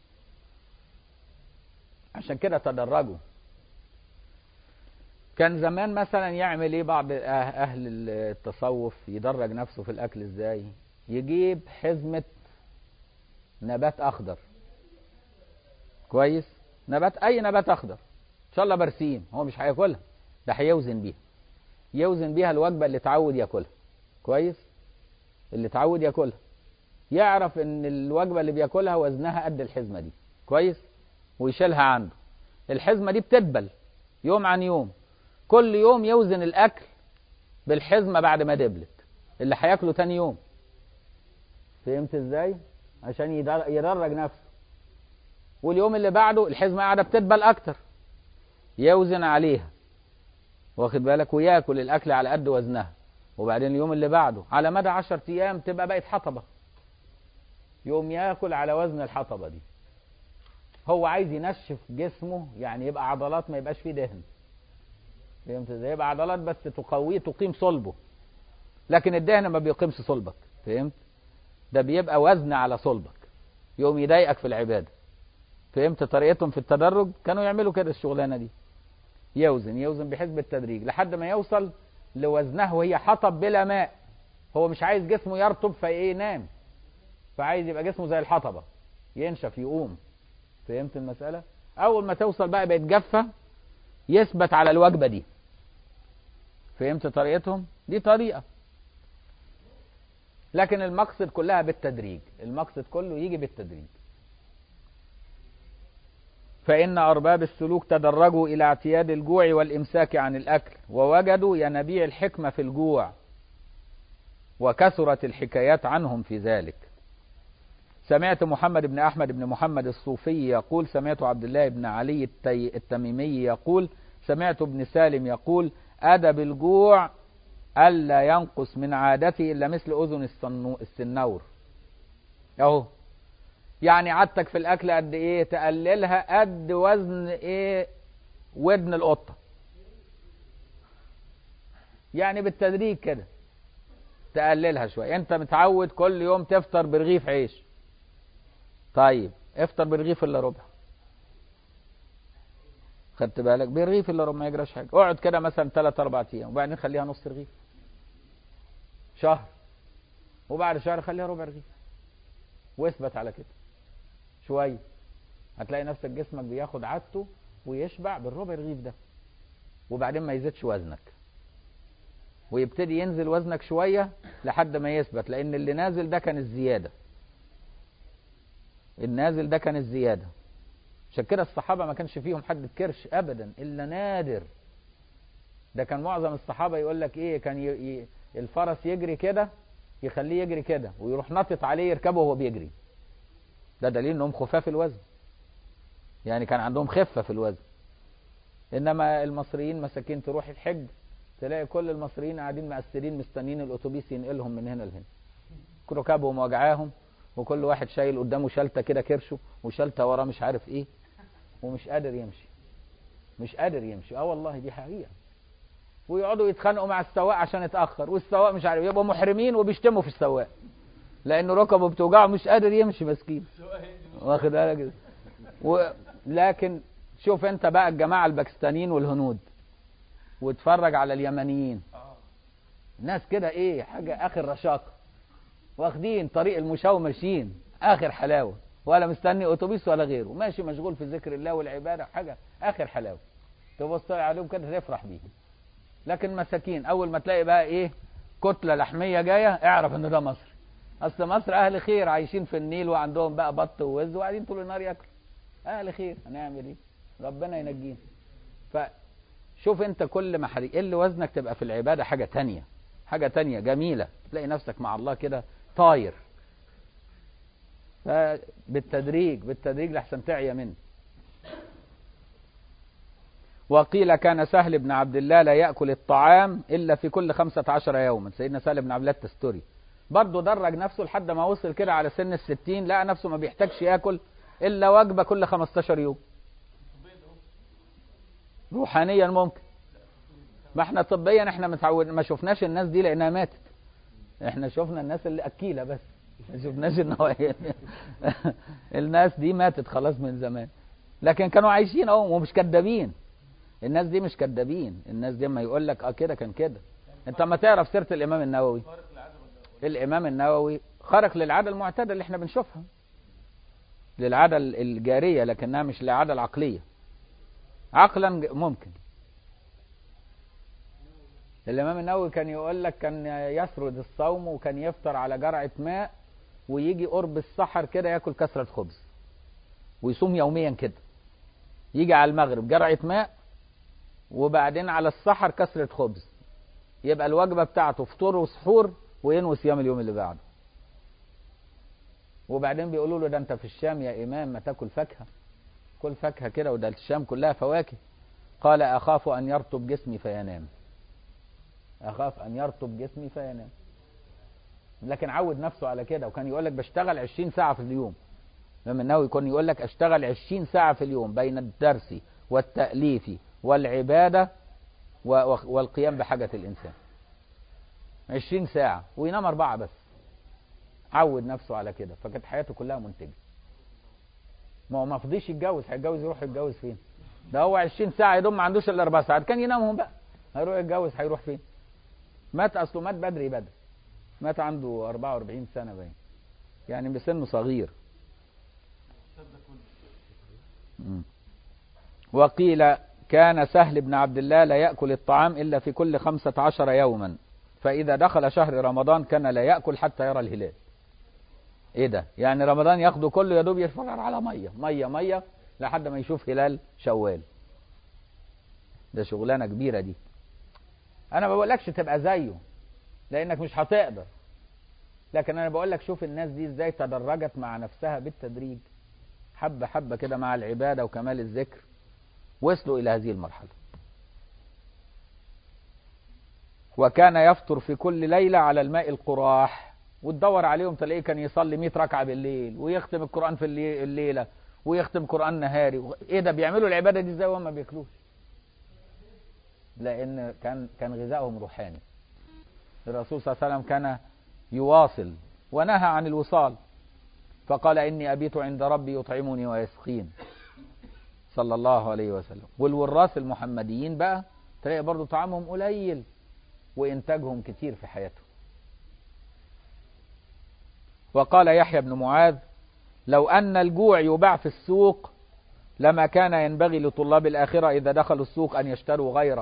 عشان كده تدرجوا كان زمان مثلا يعمل ايه بعض اهل التصوف يدرج نفسه في الاكل ازاي يجيب حزمة نبات اخضر كويس نبات اي نبات اخضر ان شاء الله برسيم هو مش هياكلها ده هيوزن بيها يوزن بيها الوجبة اللي اتعود ياكلها كويس اللي اتعود ياكلها يعرف ان الوجبة اللي بياكلها وزنها قد الحزمة دي كويس ويشيلها عنده الحزمة دي بتدبل يوم عن يوم كل يوم يوزن الاكل بالحزمة بعد ما دبلت اللي هياكله تاني يوم فهمت ازاي عشان يدرج نفسه واليوم اللي بعده الحزمة قاعدة بتدبل اكتر يوزن عليها واخد بالك وياكل الاكل على قد وزنها وبعدين اليوم اللي بعده على مدى 10 ايام تبقى بقت حطبة يوم ياكل على وزن الحطبة دي هو عايز ينشف جسمه يعني يبقى عضلات ما يبقاش فيه دهن فهمت ازاي يبقى عضلات بس تقويه تقيم صلبه لكن الدهن ما بيقيمش صلبك فهمت ده بيبقى وزن على صلبك يوم يضايقك في العباده فهمت طريقتهم في التدرج كانوا يعملوا كده الشغلانه دي يوزن يوزن بحسب التدريج لحد ما يوصل لوزنه وهي حطب بلا ماء هو مش عايز جسمه يرطب فايه ينام فعايز يبقى جسمه زي الحطبه ينشف يقوم فهمت المساله اول ما توصل بقى بقت جافه يثبت على الوجبه دي فهمت طريقتهم دي طريقه لكن المقصد كلها بالتدريج المقصد كله يجي بالتدريج فإن أرباب السلوك تدرجوا إلى اعتياد الجوع والإمساك عن الأكل ووجدوا ينابيع الحكمة في الجوع وكثرت الحكايات عنهم في ذلك سمعت محمد بن أحمد بن محمد الصوفي يقول سمعت عبد الله بن علي التي التميمي يقول سمعت ابن سالم يقول أدب الجوع ألا ينقص من عادته إلا مثل أذن السنور أهو يعني عادتك في الأكل قد إيه تقللها قد وزن إيه ودن القطة يعني بالتدريج كده تقللها شوية أنت متعود كل يوم تفطر برغيف عيش طيب افطر برغيف إلا ربع خدت بالك برغيف إلا ربع ما يجراش حاجة اقعد كده مثلا 3 4 أيام وبعدين خليها نص رغيف شهر وبعد شهر خليها ربع رغيف واثبت على كده شويه هتلاقي نفسك جسمك بياخد عادته ويشبع بالربع رغيف ده وبعدين ما يزيدش وزنك ويبتدي ينزل وزنك شويه لحد ما يثبت لان اللي نازل ده كان الزياده النازل ده كان الزياده عشان كده الصحابه ما كانش فيهم حد كرش ابدا الا نادر ده كان معظم الصحابه يقول لك ايه كان ي... ي... الفرس يجري كده يخليه يجري كده ويروح نطط عليه يركبه وهو بيجري ده دليل انهم خفاف الوزن يعني كان عندهم خفه في الوزن انما المصريين مساكين تروح الحج تلاقي كل المصريين قاعدين مقسرين مستنيين الاتوبيس ينقلهم من هنا لهنا ركابهم وجعاهم وكل واحد شايل قدامه شلته كده كرشه وشلته وراه مش عارف ايه ومش قادر يمشي مش قادر يمشي اه والله دي حقيقه ويقعدوا يتخانقوا مع السواق عشان اتاخر والسواق مش عارف يبقوا محرمين وبيشتموا في السواق لانه ركبه بتوجعه مش قادر يمشي مسكين واخد بالك و... لكن شوف انت بقى الجماعه الباكستانيين والهنود واتفرج على اليمنيين ناس كده ايه حاجه اخر رشاقه واخدين طريق المشاة ماشيين اخر حلاوه ولا مستني اتوبيس ولا غيره ماشي مشغول في ذكر الله والعباده حاجه اخر حلاوه تبص عليهم كده تفرح بيهم لكن مساكين اول ما تلاقي بقى ايه كتله لحميه جايه اعرف ان ده مصر اصل مصر اهل خير عايشين في النيل وعندهم بقى بط ووز وقاعدين طول النهار ياكلوا اهل خير هنعمل ايه ربنا ينجينا فشوف انت كل ما هيقل وزنك تبقى في العباده حاجه تانية حاجه تانية جميله تلاقي نفسك مع الله كده طاير فبالتدريج بالتدريج لحسن تعيا منه وقيل كان سهل بن عبد الله لا يأكل الطعام إلا في كل خمسة عشر يوما سيدنا سهل بن عبد الله التستوري برضه درج نفسه لحد ما وصل كده على سن الستين لقى نفسه ما بيحتاجش ياكل إلا وجبة كل 15 يوم روحانيا ممكن ما احنا طبيا احنا متعود ما شفناش الناس دي لانها ماتت احنا شفنا الناس اللي اكيله بس ما شفناش ان هو الناس دي ماتت خلاص من زمان لكن كانوا عايشين اهو ومش كدابين الناس دي مش كدابين الناس دي ما يقول لك اه كده كان كده انت ما تعرف سيره الامام النووي الامام النووي خرق للعاده المعتاده اللي احنا بنشوفها للعاده الجاريه لكنها مش للعاده العقليه عقلا ممكن الامام النووي كان يقول لك كان يسرد الصوم وكان يفطر على جرعه ماء ويجي قرب السحر كده ياكل كسره خبز ويصوم يوميا كده يجي على المغرب جرعه ماء وبعدين على السحر كسره خبز يبقى الوجبه بتاعته فطور وسحور وينوي صيام اليوم اللي بعده وبعدين بيقولوا له ده انت في الشام يا امام ما تاكل فاكهه كل فاكهه كده وده الشام كلها فواكه قال اخاف ان يرطب جسمي فينام اخاف ان يرطب جسمي فينام لكن عود نفسه على كده وكان يقول لك بشتغل 20 ساعه في اليوم الامام النووي يكون يقول لك اشتغل 20 ساعه في اليوم بين الدرس والتاليف والعباده والقيام بحاجه الانسان 20 ساعه وينام اربعه بس عود نفسه على كده فكانت حياته كلها منتجه ما هو ما فضيش يتجوز هيتجوز يروح يتجوز فين ده هو 20 ساعه يا دوب ما عندوش الا اربع ساعات كان ينامهم بقى هيروح يتجوز هيروح فين مات اصله مات بدري بدري مات عنده 44 سنه باين يعني بسنه صغير وقيل كان سهل بن عبد الله لا يأكل الطعام إلا في كل خمسة عشر يوما فإذا دخل شهر رمضان كان لا يأكل حتى يرى الهلال ايه ده يعني رمضان ياخده كله يا دوب يتفرج على ميه ميه ميه لحد ما يشوف هلال شوال ده شغلانه كبيره دي انا ما بقولكش تبقى زيه لانك مش هتقدر لكن انا بقول لك شوف الناس دي ازاي تدرجت مع نفسها بالتدريج حبه حبه كده مع العباده وكمال الذكر وصلوا الى هذه المرحله وكان يفطر في كل ليله على الماء القراح وتدور عليهم تلاقيه كان يصلي 100 ركعه بالليل ويختم القران في الليله ويختم قران نهاري ايه ده بيعملوا العباده دي ازاي وهم ما بياكلوش لان كان كان غذائهم روحاني الرسول صلى الله عليه وسلم كان يواصل ونهى عن الوصال فقال اني ابيت عند ربي يطعمني ويسقين صلى الله عليه وسلم والوراث المحمديين بقى تلاقي برضو طعامهم قليل وانتاجهم كتير في حياتهم وقال يحيى بن معاذ لو أن الجوع يباع في السوق لما كان ينبغي لطلاب الآخرة إذا دخلوا السوق أن يشتروا غيره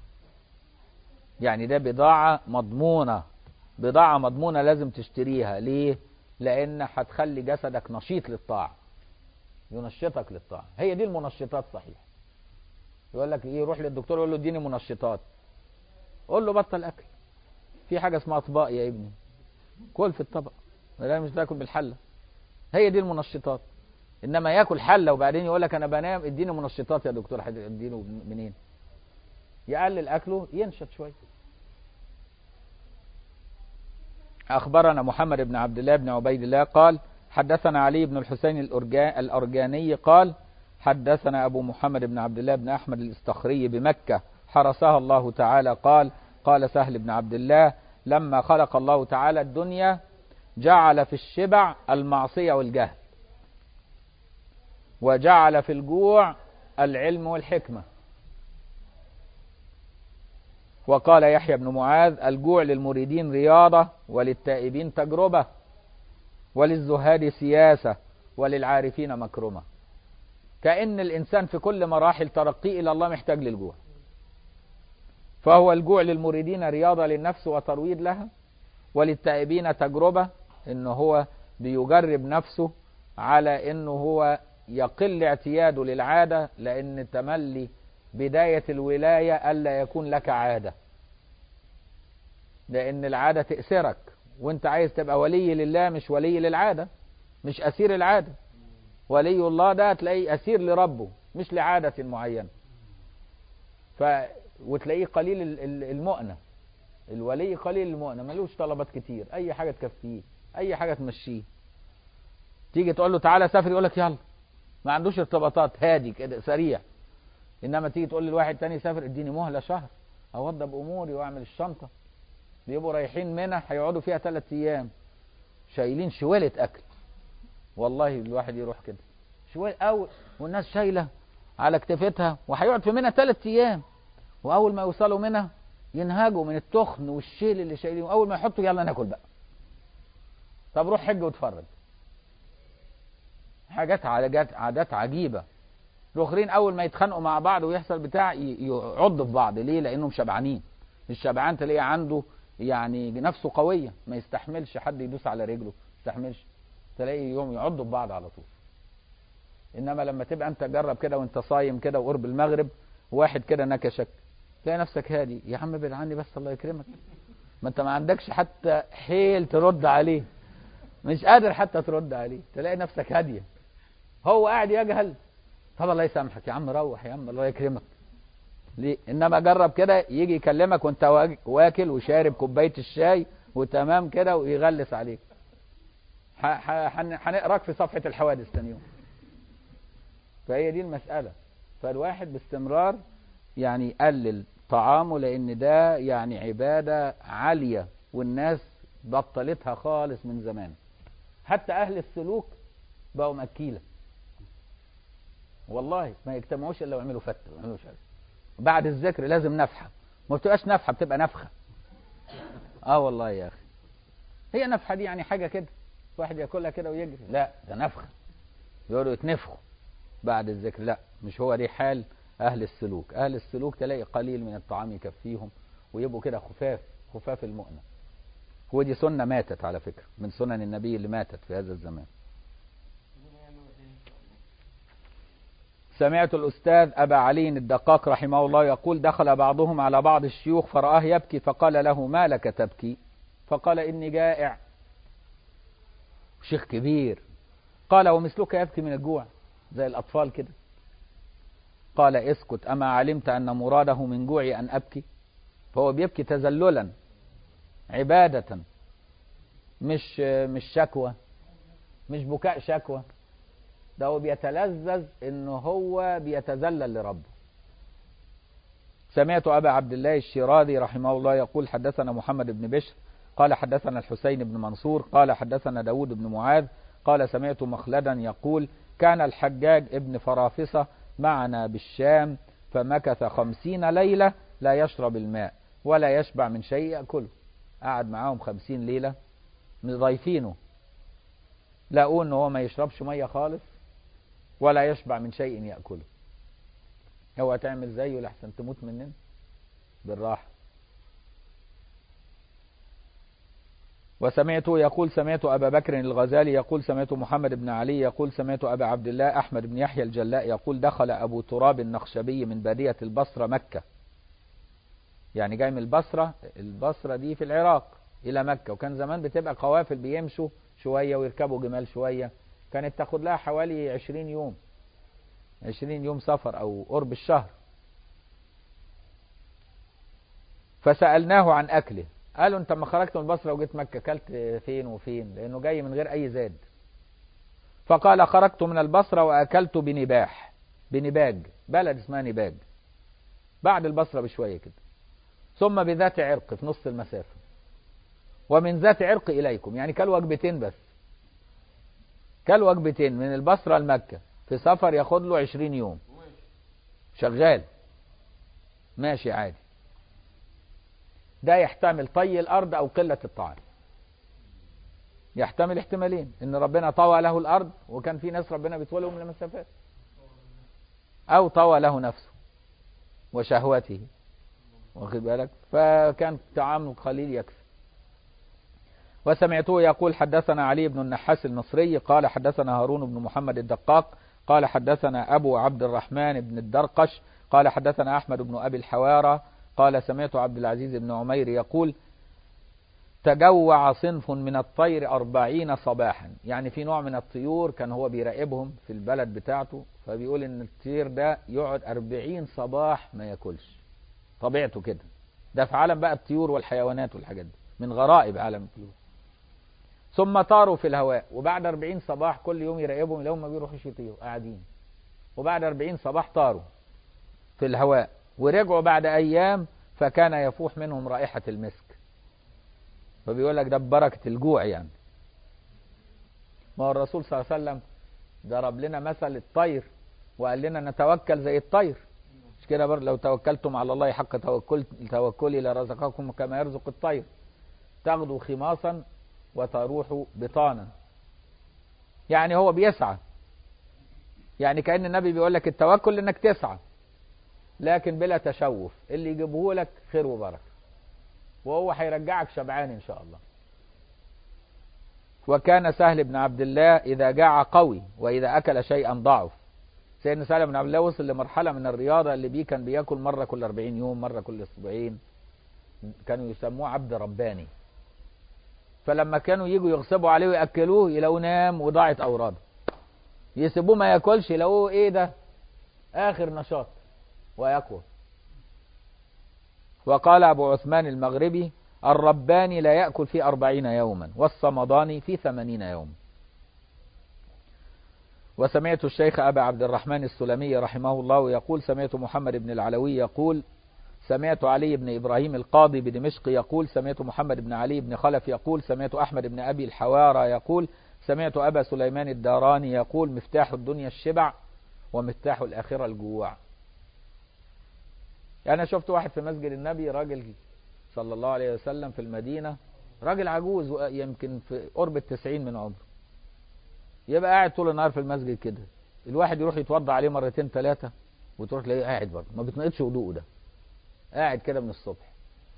يعني ده بضاعة مضمونة بضاعة مضمونة لازم تشتريها ليه؟ لأن هتخلي جسدك نشيط للطاعة ينشطك للطاعة هي دي المنشطات صحيح يقول لك ايه يروح للدكتور يقول له اديني منشطات قول له بطل اكل في حاجه اسمها اطباق يا ابني كل في الطبق لا مش تاكل بالحله هي دي المنشطات انما ياكل حله وبعدين يقول لك انا بنام اديني منشطات يا دكتور اديله منين يقلل اكله ينشط شويه اخبرنا محمد بن عبد الله بن عبيد الله قال حدثنا علي بن الحسين الارجاني قال حدثنا ابو محمد بن عبد الله بن احمد الاستخري بمكه حرسها الله تعالى قال قال سهل بن عبد الله لما خلق الله تعالى الدنيا جعل في الشبع المعصية والجهل وجعل في الجوع العلم والحكمة وقال يحيى بن معاذ الجوع للمريدين رياضة وللتائبين تجربة وللزهاد سياسة وللعارفين مكرمة كأن الإنسان في كل مراحل ترقيه إلى الله محتاج للجوع فهو الجوع للمريدين رياضة للنفس وترويض لها وللتائبين تجربة إن هو بيجرب نفسه على إنه هو يقل اعتياده للعادة لأن تملي بداية الولاية ألا يكون لك عادة لأن العادة تأسرك وانت عايز تبقى ولي لله مش ولي للعادة مش أسير العادة ولي الله ده تلاقيه أسير لربه مش لعادة معينة ف وتلاقيه قليل المؤنة الولي قليل المؤنة ملوش طلبات كتير أي حاجة تكفيه أي حاجة تمشيه تيجي تقول له تعالى سافر يقول لك يلا ما عندوش ارتباطات هادي كده سريع انما تيجي تقول لواحد تاني سافر اديني مهله شهر اوضب اموري واعمل الشنطه بيبقوا رايحين منى هيقعدوا فيها ثلاث ايام شايلين شوالة اكل والله الواحد يروح كده شوال او والناس شايله على كتفتها وهيقعد في منى ثلاث ايام واول ما يوصلوا منى ينهجوا من التخن والشيل اللي شايلينه واول ما يحطوا يلا ناكل بقى طب روح حج واتفرج حاجات عادات عادات عجيبه الاخرين اول ما يتخانقوا مع بعض ويحصل بتاع يعضوا في بعض ليه لانهم شبعانين الشبعان تلاقيه عنده يعني نفسه قويه ما يستحملش حد يدوس على رجله ما يستحملش تلاقي يوم يعضوا في بعض على طول انما لما تبقى انت جرب كده وانت صايم كده وقرب المغرب واحد كده نكشك تلاقي نفسك هادي يا عم ابعد عني بس الله يكرمك ما انت ما عندكش حتى حيل ترد عليه مش قادر حتى ترد عليه تلاقي نفسك هاديه هو قاعد يجهل طب الله يسامحك يا عم روح يا عم الله يكرمك ليه انما جرب كده يجي يكلمك وانت واكل وشارب كوبايه الشاي وتمام كده ويغلس عليك هنقراك في صفحه الحوادث ثاني يوم فهي دي المساله فالواحد باستمرار يعني يقلل طعامه لان ده يعني عباده عاليه والناس بطلتها خالص من زمان حتى اهل السلوك بقوا مأكيله والله ما يجتمعوش الا ويعملوا فتة ويعملوا شرب بعد الذكر لازم نفحه ما بتبقاش نفحه بتبقى نفخه اه والله يا اخي هي نفحه دي يعني حاجه كده واحد ياكلها كده ويجري لا ده نفخه يقعدوا يتنفخوا بعد الذكر لا مش هو دي حال اهل السلوك اهل السلوك تلاقي قليل من الطعام يكفيهم ويبقوا كده خفاف خفاف المؤنة ودي سنة ماتت على فكرة من سنن النبي اللي ماتت في هذا الزمان سمعت الأستاذ أبا علي الدقاق رحمه الله يقول دخل بعضهم على بعض الشيوخ فرآه يبكي فقال له ما لك تبكي فقال إني جائع شيخ كبير قال ومثلك يبكي من الجوع زي الأطفال كده قال اسكت أما علمت أن مراده من جوعي أن أبكي فهو بيبكي تذللا عبادة مش مش شكوى مش بكاء شكوى ده هو بيتلذذ ان هو بيتذلل لربه سمعت ابا عبد الله الشيرازي رحمه الله يقول حدثنا محمد بن بشر قال حدثنا الحسين بن منصور قال حدثنا داود بن معاذ قال سمعت مخلدا يقول كان الحجاج ابن فرافصة معنا بالشام فمكث خمسين ليلة لا يشرب الماء ولا يشبع من شيء يأكله قعد معاهم خمسين ليلة مضيفينه لقوا ان هو ما يشربش مية خالص ولا يشبع من شيء يأكله اوعى تعمل زيه لحسن تموت مننا بالراحة وسمعته يقول سمعت أبا بكر الغزالي يقول سمعت محمد بن علي يقول سمعت أبا عبد الله أحمد بن يحيى الجلاء يقول دخل أبو تراب النخشبي من بادية البصرة مكة يعني جاي من البصرة البصرة دي في العراق إلى مكة وكان زمان بتبقى قوافل بيمشوا شوية ويركبوا جمال شوية كانت تاخد لها حوالي عشرين يوم عشرين يوم سفر أو قرب الشهر فسألناه عن أكله قالوا انت لما خرجت من البصره وجيت مكه اكلت فين وفين لانه جاي من غير اي زاد فقال خرجت من البصره واكلت بنباح بنباج بلد اسمها نباج بعد البصره بشويه كده ثم بذات عرق في نص المسافه ومن ذات عرق اليكم يعني كل وجبتين بس كل وجبتين من البصره لمكه في سفر ياخد له 20 يوم شغال ماشي عادي ده يحتمل طي الارض او قله الطعام يحتمل احتمالين ان ربنا طوى له الارض وكان في ناس ربنا بيطوي لهم المسافات او طوى له نفسه وشهوته واخد بالك فكان الطعام القليل يكفي وسمعته يقول حدثنا علي بن النحاس المصري قال حدثنا هارون بن محمد الدقاق قال حدثنا ابو عبد الرحمن بن الدرقش قال حدثنا احمد بن ابي الحوارى قال سمعت عبد العزيز بن عمير يقول تجوع صنف من الطير أربعين صباحا يعني في نوع من الطيور كان هو بيراقبهم في البلد بتاعته فبيقول ان الطير ده يقعد أربعين صباح ما ياكلش طبيعته كده ده في عالم بقى الطيور والحيوانات والحاجات دي من غرائب عالم الطيور ثم طاروا في الهواء وبعد أربعين صباح كل يوم يراقبهم لو ما بيروحوش يطيروا قاعدين وبعد أربعين صباح طاروا في الهواء ورجعوا بعد أيام فكان يفوح منهم رائحة المسك فبيقول لك ده ببركة الجوع يعني ما هو الرسول صلى الله عليه وسلم ضرب لنا مثل الطير وقال لنا نتوكل زي الطير مش كده برضه لو توكلتم على الله حق توكل توكلي لرزقكم كما يرزق الطير تغدو خماصا وتروح بطانا يعني هو بيسعى يعني كأن النبي بيقول لك التوكل انك تسعى لكن بلا تشوف اللي يجيبه لك خير وبركه وهو هيرجعك شبعان ان شاء الله وكان سهل بن عبد الله اذا جاع قوي واذا اكل شيئا ضعف سيدنا سهل بن عبد الله وصل لمرحله من الرياضه اللي بيه كان بياكل مره كل 40 يوم مره كل اسبوعين كانوا يسموه عبد رباني فلما كانوا يجوا يغصبوا عليه وياكلوه يلاقوه نام وضاعت اوراده يسيبوه ما ياكلش يلاقوه ايه ده اخر نشاط ويقوى وقال أبو عثمان المغربي الرباني لا يأكل في أربعين يوما والصمداني في ثمانين يوما وسمعت الشيخ أبا عبد الرحمن السلمي رحمه الله يقول سمعت محمد بن العلوي يقول سمعت علي بن إبراهيم القاضي بدمشق يقول سمعت محمد بن علي بن خلف يقول سمعت أحمد بن أبي الحوارى يقول سمعت أبا سليمان الداراني يقول مفتاح الدنيا الشبع ومفتاح الآخرة الجوع يعني أنا شفت واحد في مسجد النبي راجل صلى الله عليه وسلم في المدينة راجل عجوز يمكن في قرب التسعين من عمره يبقى قاعد طول النهار في المسجد كده الواحد يروح يتوضى عليه مرتين ثلاثة وتروح تلاقيه قاعد برضه ما بتنقضش وضوءه ده قاعد كده من الصبح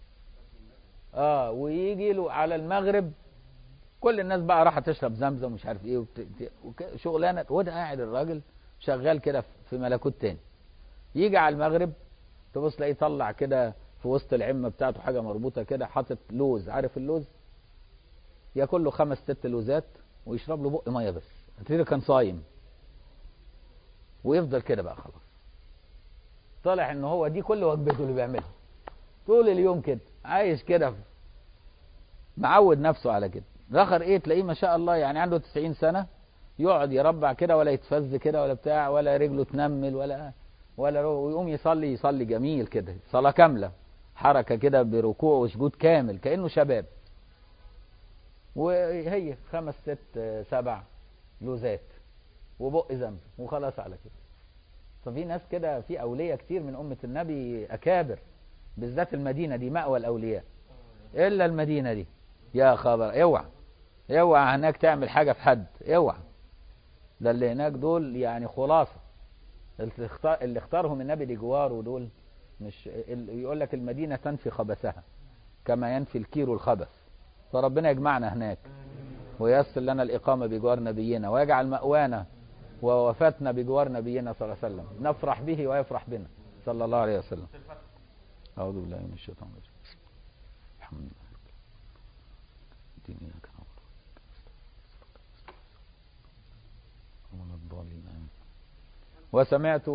اه ويجي له على المغرب كل الناس بقى راحت تشرب زمزم ومش عارف ايه وت... وك... شغلانه وده قاعد الراجل شغال كده في ملكوت تاني يجي على المغرب تبص تلاقيه يطلع كده في وسط العمه بتاعته حاجه مربوطه كده حاطط لوز عارف اللوز ياكل له خمس ست لوزات ويشرب له بق ميه بس هتلاقيه كان صايم ويفضل كده بقى خلاص طالع ان هو دي كل وجبته اللي بيعملها طول اليوم كده عايش كده معود نفسه على كده الاخر ايه تلاقيه ما شاء الله يعني عنده 90 سنه يقعد يربع كده ولا يتفز كده ولا بتاع ولا رجله تنمل ولا ولا ويقوم يصلي يصلي جميل كده صلاه كامله حركه كده بركوع وسجود كامل كانه شباب وهي خمس ست سبع لوزات وبق زمزم وخلاص على كده ففي ناس كده في اولياء كتير من امه النبي اكابر بالذات المدينه دي مأوى الاولياء الا المدينه دي يا خبر اوعى اوعى هناك تعمل حاجه في حد اوعى ده اللي هناك دول يعني خلاصه اللي اختارهم النبي لجواره دول مش يقول لك المدينه تنفي خبثها كما ينفي الكير الخبث فربنا يجمعنا هناك وييسر لنا الاقامه بجوار نبينا ويجعل مأوانا ووفاتنا بجوار نبينا صلى الله عليه وسلم نفرح به ويفرح بنا صلى الله عليه وسلم أعوذ بالله من الشيطان الرجيم الحمد لله الدين إياك نعبد ولا الضالين آمين وسمعت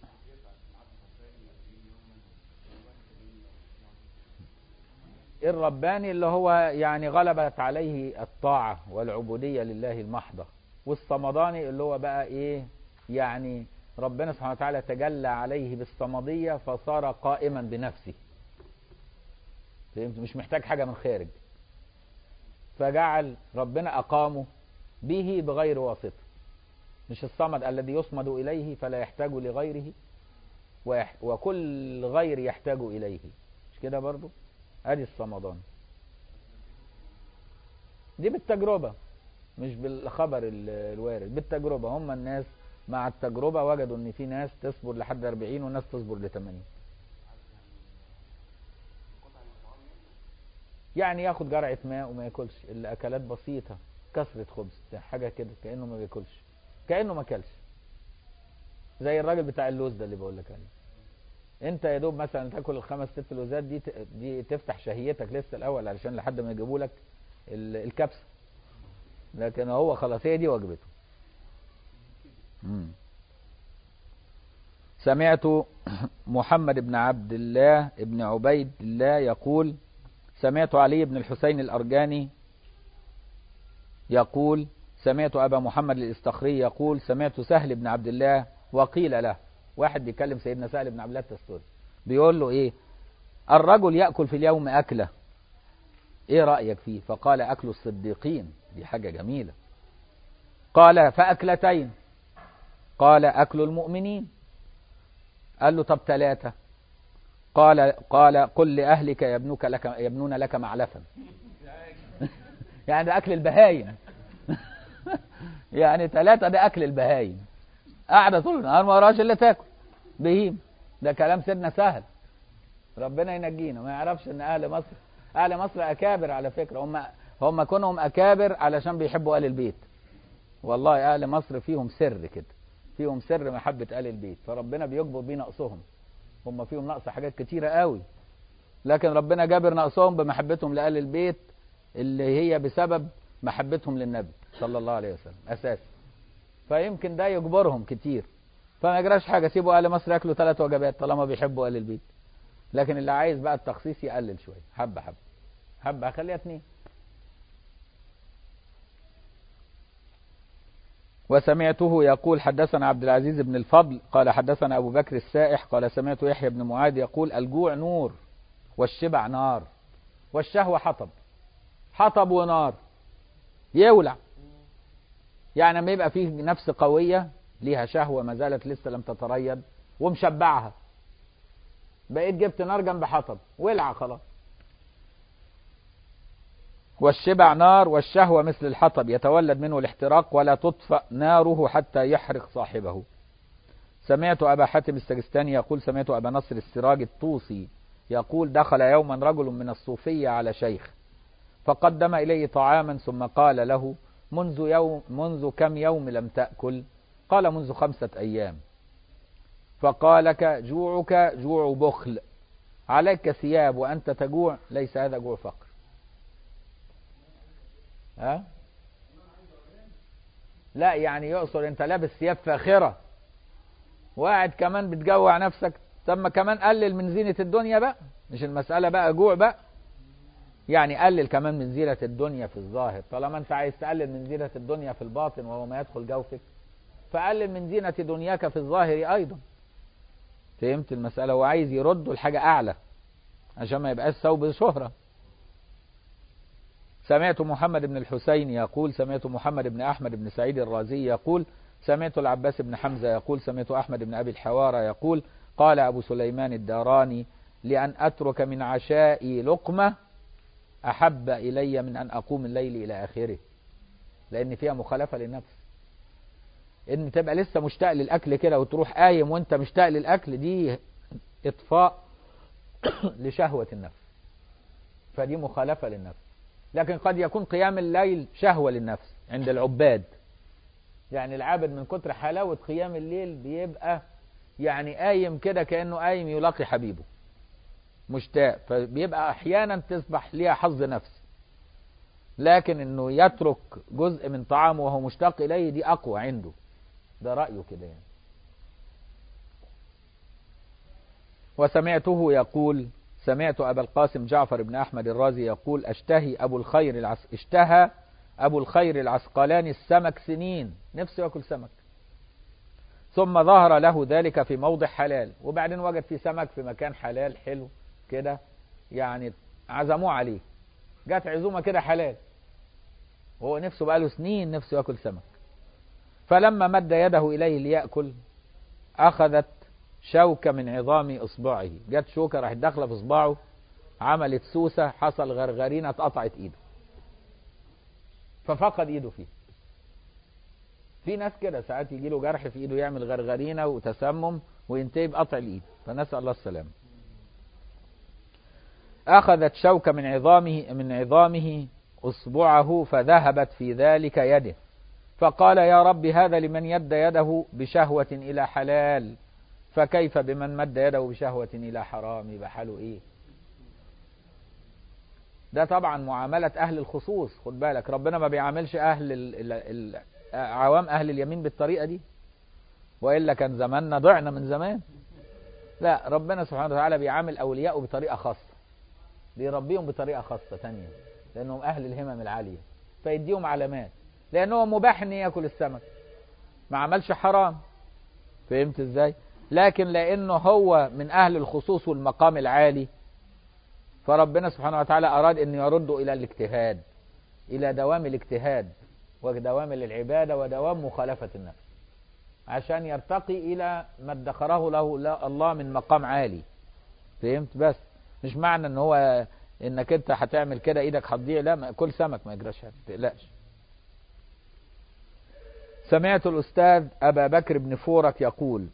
الرباني اللي هو يعني غلبت عليه الطاعة والعبودية لله المحضة والصمداني اللي هو بقى ايه يعني ربنا سبحانه وتعالى تجلى عليه بالصمدية فصار قائما بنفسه فهمت مش محتاج حاجة من خارج فجعل ربنا أقامه به بغير واسطة مش الصمد الذي يصمد إليه فلا يحتاج لغيره ويح... وكل غير يحتاج إليه مش كده برضو ادي الصمدان دي بالتجربة مش بالخبر الوارد بالتجربة هم الناس مع التجربة وجدوا ان في ناس تصبر لحد 40 وناس تصبر ل 80 يعني ياخد جرعة ماء وما ياكلش الا اكلات بسيطة كسرة خبز حاجة كده كأنه ما بياكلش كأنه ما كلش زي الراجل بتاع اللوز ده اللي بقول لك عليه انت يا دوب مثلا تاكل الخمس ست لوزات دي دي تفتح شهيتك لسه الاول علشان لحد ما يجيبوا لك الكبسه لكن هو خلاص هي دي وجبته سمعت محمد بن عبد الله بن عبيد الله يقول سمعت علي بن الحسين الأرجاني يقول سمعت أبا محمد الاستخري يقول سمعت سهل بن عبد الله وقيل له واحد بيكلم سيدنا سهل بن عبد الله التستوري بيقول له ايه الرجل يأكل في اليوم أكلة ايه رأيك فيه فقال أكل الصديقين دي حاجة جميلة قال فأكلتين قال أكل المؤمنين قال له طب ثلاثة قال قال قل لأهلك يبنوك لك يبنون لك معلفا يعني ده أكل البهايم يعني ثلاثة ده أكل البهايم قاعدة طول النهار ما وراش إلا تاكل بهيم ده كلام سيدنا سهل ربنا ينجينا ما يعرفش ان اهل مصر اهل مصر اكابر على فكره هم هم كونهم اكابر علشان بيحبوا اهل البيت والله اهل مصر فيهم سر كده فيهم سر محبه اهل البيت فربنا بيجبر بيه نقصهم هم فيهم نقص حاجات كتيره قوي لكن ربنا جابر نقصهم بمحبتهم لاهل البيت اللي هي بسبب محبتهم للنبي صلى الله عليه وسلم اساسا فيمكن ده يجبرهم كتير فما يجراش حاجه سيبوا اهل مصر ياكلوا ثلاث وجبات طالما بيحبوا اهل البيت لكن اللي عايز بقى التخصيص يقلل شويه حبه حبه حبه هخليها اتنين وسمعته يقول حدثنا عبد العزيز بن الفضل قال حدثنا ابو بكر السائح قال سمعت يحيى بن معاذ يقول الجوع نور والشبع نار والشهوه حطب حطب ونار يولع يعني لما يبقى فيه نفس قويه ليها شهوه ما زالت لسه لم تتريض ومشبعها بقيت جبت نار جنب حطب ولع خلاص والشبع نار والشهوة مثل الحطب يتولد منه الاحتراق ولا تطفأ ناره حتى يحرق صاحبه سمعت أبا حاتم السجستاني يقول سمعت أبا نصر السراج الطوسي يقول دخل يوما رجل من الصوفية على شيخ فقدم إليه طعاما ثم قال له منذ يوم منذ كم يوم لم تأكل قال منذ خمسة أيام فقال لك جوعك جوع بخل عليك ثياب وأنت تجوع ليس هذا جوع فقر ها لا يعني يقصد انت لابس ثياب فاخره وقاعد كمان بتجوع نفسك طب ما كمان قلل من زينه الدنيا بقى مش المساله بقى جوع بقى يعني قلل كمان من زينه الدنيا في الظاهر طالما انت عايز تقلل من زينه الدنيا في الباطن وهو ما يدخل جوفك فقلل من زينه دنياك في الظاهر ايضا فهمت المساله هو عايز يرده لحاجه اعلى عشان ما يبقاش ثوب شهره سمعت محمد بن الحسين يقول سمعت محمد بن أحمد بن سعيد الرازي يقول سمعت العباس بن حمزة يقول سمعت أحمد بن أبي الحوارى يقول قال أبو سليمان الداراني لأن أترك من عشائي لقمة أحب إلي من أن أقوم الليل إلى آخره لأن فيها مخالفة للنفس إن تبقى لسه مشتاق للأكل كده وتروح قايم وأنت مشتاق للأكل دي إطفاء لشهوة النفس فدي مخالفة للنفس لكن قد يكون قيام الليل شهوة للنفس عند العباد يعني العابد من كتر حلاوة قيام الليل بيبقى يعني قايم كده كأنه قايم يلاقي حبيبه مشتاق فبيبقى أحيانا تصبح ليها حظ نفس لكن انه يترك جزء من طعامه وهو مشتاق اليه دي اقوى عنده ده رايه كده يعني وسمعته يقول سمعت أبا القاسم جعفر بن أحمد الرازي يقول أشتهي أبو الخير العس... اشتهى أبو الخير العسقلاني السمك سنين نفسه يأكل سمك ثم ظهر له ذلك في موضع حلال وبعدين وجد في سمك في مكان حلال حلو كده يعني عزموه عليه جت عزومة كده حلال وهو نفسه بقاله سنين نفسه يأكل سمك فلما مد يده إليه ليأكل أخذت شوكة من عظام إصبعه جت شوكة راحت داخلة في إصبعه عملت سوسة حصل غرغرينة اتقطعت إيده ففقد إيده فيه في ناس كده ساعات يجي له جرح في إيده يعمل غرغرينة وتسمم وينتهي بقطع الإيد فنسأل الله السلامة أخذت شوكة من عظامه من عظامه أصبعه فذهبت في ذلك يده فقال يا رب هذا لمن يد يده بشهوة إلى حلال فكيف بمن مد يده بشهوة إلى حرام يبقى حاله إيه ده طبعا معاملة أهل الخصوص خد بالك ربنا ما بيعاملش أهل ال ال ال عوام أهل اليمين بالطريقة دي وإلا كان زماننا ضعنا من زمان لا ربنا سبحانه وتعالى بيعامل أولياءه بطريقة خاصة بيربيهم بطريقة خاصة تانية لأنهم أهل الهمم العالية فيديهم علامات لأنه مباح إن ياكل السمك ما عملش حرام فهمت ازاي لكن لانه هو من اهل الخصوص والمقام العالي فربنا سبحانه وتعالى أراد أن يرده إلى الاجتهاد إلى دوام الاجتهاد ودوام العبادة ودوام مخالفة النفس عشان يرتقي إلى ما ادخره له الله من مقام عالي فهمت بس مش معنى ان هو انك انت هتعمل كده ايدك هتضيع لا كل سمك ما يجراش ما تقلقش سمعت الأستاذ أبا بكر بن فورك يقول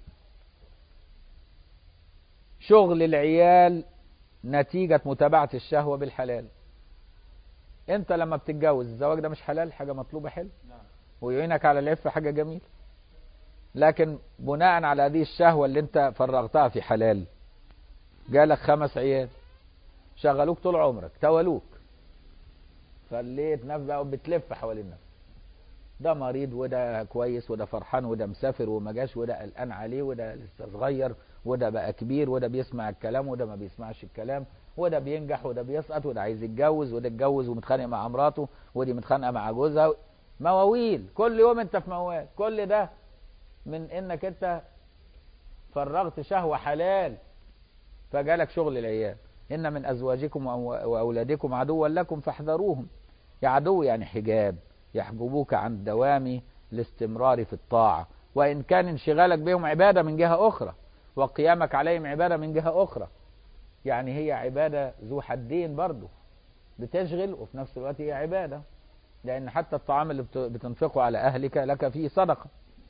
شغل العيال نتيجة متابعة الشهوة بالحلال انت لما بتتجوز الزواج ده مش حلال حاجة مطلوبة حلو ويعينك على العفة حاجة جميلة لكن بناء على هذه الشهوة اللي انت فرغتها في حلال جالك خمس عيال شغلوك طول عمرك تولوك خليت نفسك بقى بتلف حوالين نفسك ده مريض وده كويس وده فرحان وده مسافر وما جاش وده قلقان عليه وده لسه صغير وده بقى كبير وده بيسمع الكلام وده ما بيسمعش الكلام وده بينجح وده بيسقط وده عايز يتجوز وده اتجوز ومتخانق مع مراته ودي متخانقه مع جوزها مواويل كل يوم انت في موال كل ده من انك انت فرغت شهوة حلال فجالك شغل العيال إن من أزواجكم وأولادكم عدوا لكم فاحذروهم يا عدو يعني حجاب يحجبوك عن دوام الاستمرار في الطاعة وإن كان انشغالك بهم عبادة من جهة أخرى وقيامك عليهم عبادة من جهة أخرى يعني هي عبادة ذو حدين برضو بتشغل وفي نفس الوقت هي عبادة لأن حتى الطعام اللي بتنفقه على أهلك لك فيه صدقة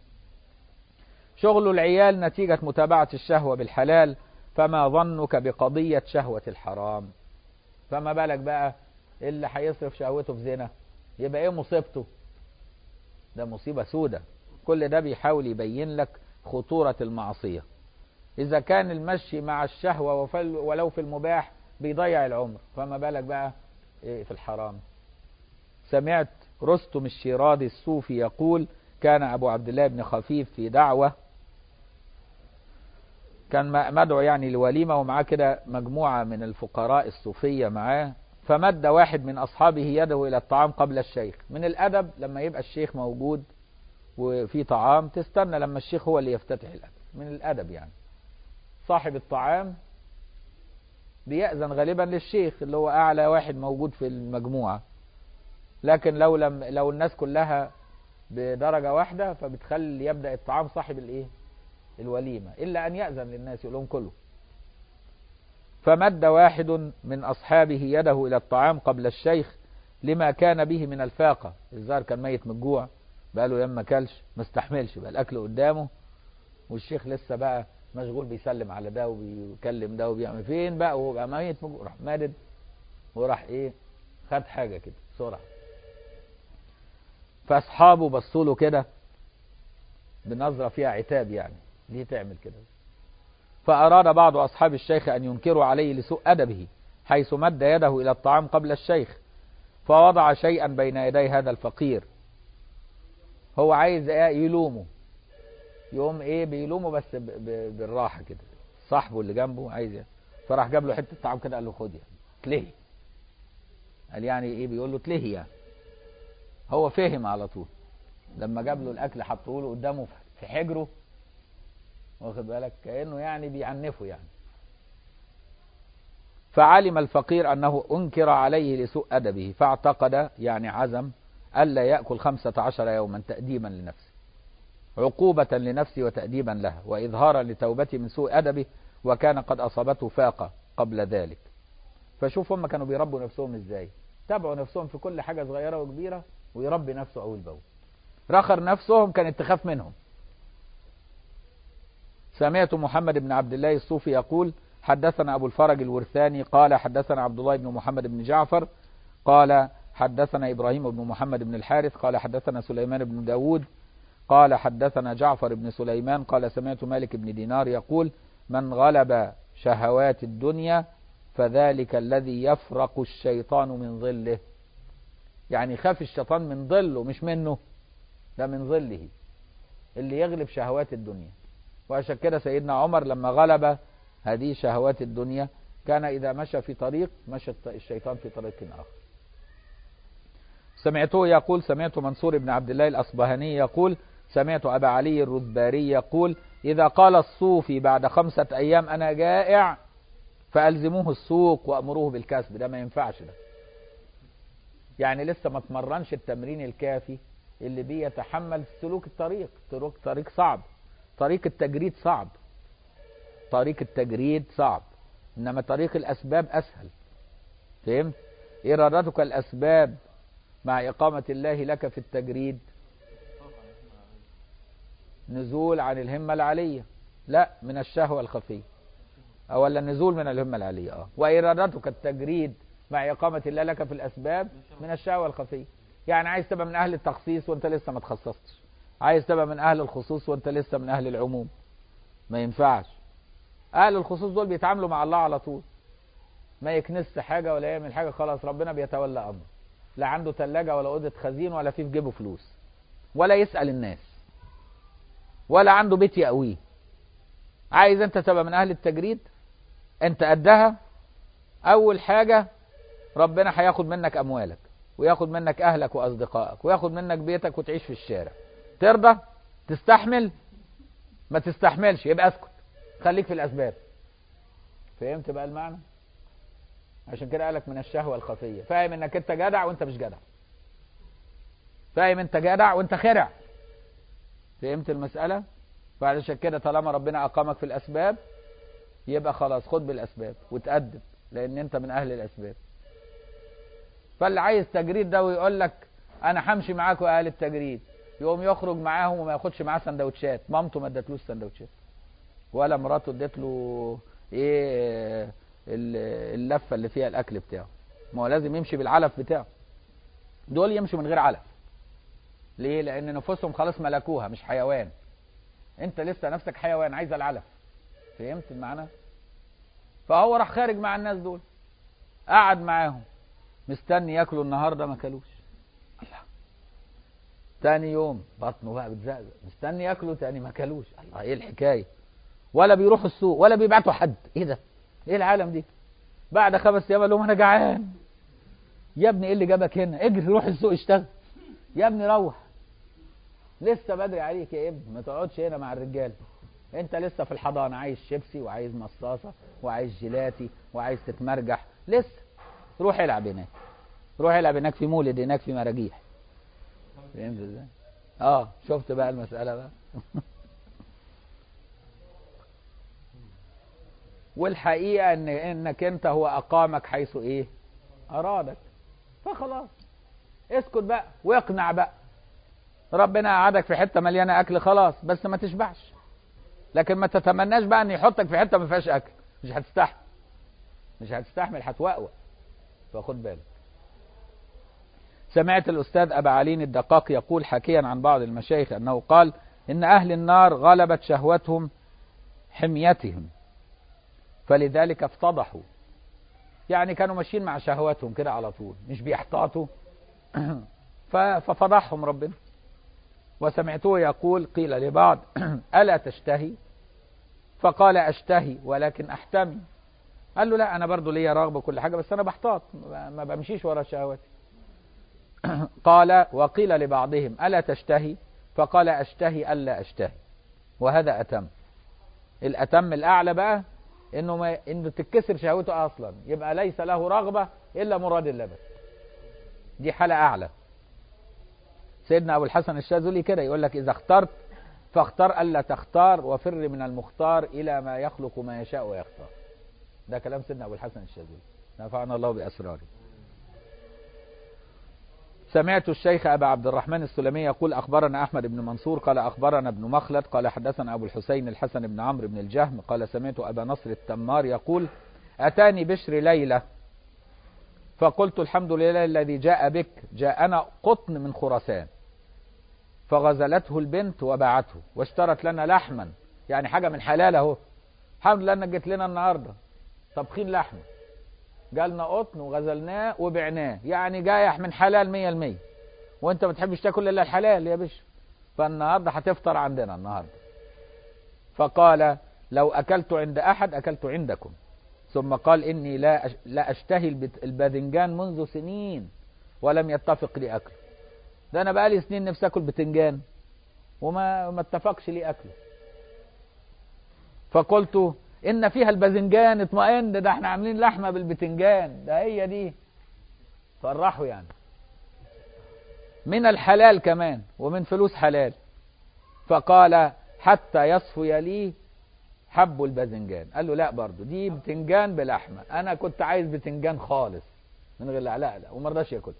شغل العيال نتيجة متابعة الشهوة بالحلال فما ظنك بقضية شهوة الحرام فما بالك بقى اللي هيصرف شهوته في زنا يبقى ايه مصيبته ده مصيبة سودة كل ده بيحاول يبين لك خطورة المعصية إذا كان المشي مع الشهوة ولو في المباح بيضيع العمر فما بالك بقى في الحرام سمعت رستم الشيرازي الصوفي يقول كان أبو عبد الله بن خفيف في دعوة كان مدعو يعني لوليمة ومعاه كده مجموعة من الفقراء الصوفية معاه فمد واحد من أصحابه يده إلى الطعام قبل الشيخ من الأدب لما يبقى الشيخ موجود وفي طعام تستنى لما الشيخ هو اللي يفتتح الأكل من الأدب يعني صاحب الطعام بيأذن غالبا للشيخ اللي هو أعلى واحد موجود في المجموعة لكن لو لم لو الناس كلها بدرجة واحدة فبتخلي يبدأ الطعام صاحب الإيه الوليمة إلا أن يأذن للناس يقول لهم كله فمد واحد من أصحابه يده إلى الطعام قبل الشيخ لما كان به من الفاقة الزار كان ميت من الجوع بقى له يما كلش ما استحملش بقى الأكل قدامه والشيخ لسه بقى مشغول بيسلم على ده وبيكلم ده وبيعمل فين بقى وهو بقى ميت من الجوع راح مادد وراح ايه خد حاجة كده بسرعة فاصحابه بصوا له كده بنظرة فيها عتاب يعني ليه تعمل كده فأراد بعض أصحاب الشيخ أن ينكروا عليه لسوء أدبه حيث مد يده إلى الطعام قبل الشيخ فوضع شيئا بين يدي هذا الفقير هو عايز يلومه يقوم ايه بيلومه بس بالراحة كده صاحبه اللي جنبه عايز يعني. فراح جاب له حتة طعام كده قال له خد يعني تلهي قال يعني ايه بيقول له تلهي يعني هو فهم على طول لما جاب له الاكل حطه له قدامه في حجره واخد بالك كانه يعني بيعنفه يعني فعلم الفقير انه انكر عليه لسوء ادبه فاعتقد يعني عزم الا ياكل خمسة عشر يوما تاديبا لنفسه عقوبة لنفسه وتأديبا لها وإظهارا لتوبته من سوء أدبه وكان قد أصابته فاقة قبل ذلك فشوف هم كانوا بيربوا نفسهم إزاي تابعوا نفسهم في كل حاجة صغيرة وكبيرة ويربي نفسه أول بأول رخر نفسهم كانت تخاف منهم سمعت محمد بن عبد الله الصوفي يقول حدثنا أبو الفرج الورثاني قال حدثنا عبد الله بن محمد بن جعفر قال حدثنا إبراهيم بن محمد بن الحارث قال حدثنا سليمان بن داود قال حدثنا جعفر بن سليمان قال سمعت مالك بن دينار يقول من غلب شهوات الدنيا فذلك الذي يفرق الشيطان من ظله يعني خاف الشيطان من ظله مش منه ده من ظله اللي يغلب شهوات الدنيا وعشان كده سيدنا عمر لما غلب هذه شهوات الدنيا كان إذا مشى في طريق مشى الشيطان في طريق آخر سمعته يقول سمعت منصور بن عبد الله الأصبهاني يقول سمعت أبا علي الرذباري يقول إذا قال الصوفي بعد خمسة أيام أنا جائع فألزموه السوق وأمروه بالكسب ده ما ينفعش ده يعني لسه ما تمرنش التمرين الكافي اللي بيه يتحمل سلوك الطريق طريق طريق صعب طريق التجريد صعب طريق التجريد صعب انما طريق الاسباب اسهل فهمت ارادتك الاسباب مع اقامه الله لك في التجريد نزول عن الهمه العاليه لا من الشهوه الخفيه او ولا النزول من الهمه العاليه اه وارادتك التجريد مع اقامه الله لك في الاسباب من الشهوه الخفيه يعني عايز تبقى من اهل التخصيص وانت لسه ما تخصصتش عايز تبقى من اهل الخصوص وانت لسه من اهل العموم ما ينفعش اهل الخصوص دول بيتعاملوا مع الله على طول ما يكنس حاجه ولا يعمل حاجه خلاص ربنا بيتولى امره لا عنده ثلاجه ولا اوضه خزين ولا في في جيبه فلوس ولا يسال الناس ولا عنده بيت يقويه عايز انت تبقى من اهل التجريد انت قدها اول حاجه ربنا هياخد منك اموالك وياخد منك اهلك واصدقائك وياخد منك بيتك وتعيش في الشارع ترضى تستحمل ما تستحملش يبقى اسكت خليك في الاسباب فهمت بقى المعنى عشان كده قالك من الشهوه الخفيه فاهم انك انت جدع وانت مش جدع فاهم انت جدع وانت خرع فهمت المساله فعلشان كده طالما ربنا اقامك في الاسباب يبقى خلاص خد بالاسباب وتأدب لان انت من اهل الاسباب فاللي عايز تجريد ده ويقول لك انا همشي معاكم يا اهل التجريد يقوم يخرج معاهم وما ياخدش معاه سندوتشات مامته ما ادتلوش سندوتشات ولا مراته ادت له ايه اللفه اللي فيها الاكل بتاعه ما هو لازم يمشي بالعلف بتاعه دول يمشوا من غير علف ليه لان نفوسهم خلاص ملكوها مش حيوان انت لسه نفسك حيوان عايز العلف فهمت المعنى فهو راح خارج مع الناس دول قعد معاهم مستني ياكلوا النهارده ما كلوش الله تاني يوم بطنه بقى بتزقزق مستني ياكلوا تاني ما كلوش الله ايه الحكايه ولا بيروحوا السوق ولا بيبعتوا حد ايه ده ايه العالم دي بعد خمس ايام قال لهم انا جعان يا ابني ايه اللي جابك هنا اجري روح السوق اشتغل يا ابني روح لسه بدري عليك يا ابني ما تقعدش هنا مع الرجال انت لسه في الحضانه عايز شيبسي وعايز مصاصه وعايز جيلاتي وعايز تتمرجح لسه روح العب هناك روح العب هناك في مولد هناك في مراجيح فهمت ازاي؟ اه شفت بقى المسألة بقى والحقيقة ان انك انت هو اقامك حيث ايه ارادك فخلاص اسكت بقى واقنع بقى ربنا قعدك في حتة مليانة اكل خلاص بس ما تشبعش لكن ما تتمناش بقى ان يحطك في حتة ما فيهاش اكل مش هتستحمل مش هتستحمل هتوقوق فخد بالك سمعت الأستاذ أبا علين الدقاق يقول حكيا عن بعض المشايخ أنه قال إن أهل النار غلبت شهوتهم حميتهم فلذلك افتضحوا يعني كانوا ماشيين مع شهواتهم كده على طول مش بيحتاطوا ففضحهم ربنا وسمعته يقول قيل لبعض ألا تشتهي فقال أشتهي ولكن أحتمي قال له لا أنا برضو ليا رغبة كل حاجة بس أنا بحتاط ما بمشيش ورا شهواتي قال وقيل لبعضهم ألا تشتهي فقال أشتهي ألا أشتهي وهذا أتم الأتم الأعلى بقى إنه ما إنه تتكسر شهوته أصلا يبقى ليس له رغبة إلا مراد اللبن دي حالة أعلى سيدنا أبو الحسن الشاذلي كده يقول لك إذا اخترت فاختار ألا تختار وفر من المختار إلى ما يخلق ما يشاء ويختار ده كلام سيدنا أبو الحسن الشاذلي نفعنا الله بأسراره سمعت الشيخ أبا عبد الرحمن السلمي يقول أخبرنا أحمد بن منصور قال أخبرنا ابن مخلد قال حدثنا أبو الحسين الحسن بن عمرو بن الجهم قال سمعت أبا نصر التمار يقول أتاني بشر ليلة فقلت الحمد لله الذي جاء بك جاءنا قطن من خراسان فغزلته البنت وباعته واشترت لنا لحما يعني حاجة من حلال اهو الحمد لله انك جيت لنا النهارده طبخين لحمه جالنا قطن وغزلناه وبعناه يعني جايح من حلال مية المية وانت ما تحبش تاكل الا الحلال يا باشا فالنهارده هتفطر عندنا النهارده فقال لو اكلت عند احد اكلت عندكم ثم قال اني لا أش... لا اشتهي الباذنجان منذ سنين ولم يتفق لي اكله ده انا بقالي سنين نفسي اكل بتنجان وما ما اتفقش لي اكله فقلت ان فيها الباذنجان اطمئن ده احنا عاملين لحمه بالبتنجان ده هي دي فرحوا يعني من الحلال كمان ومن فلوس حلال فقال حتى يصفي لي حب الباذنجان قال له لا برضه دي بتنجان بلحمه انا كنت عايز بتنجان خالص من غير لا لا لا وما رضاش ياكل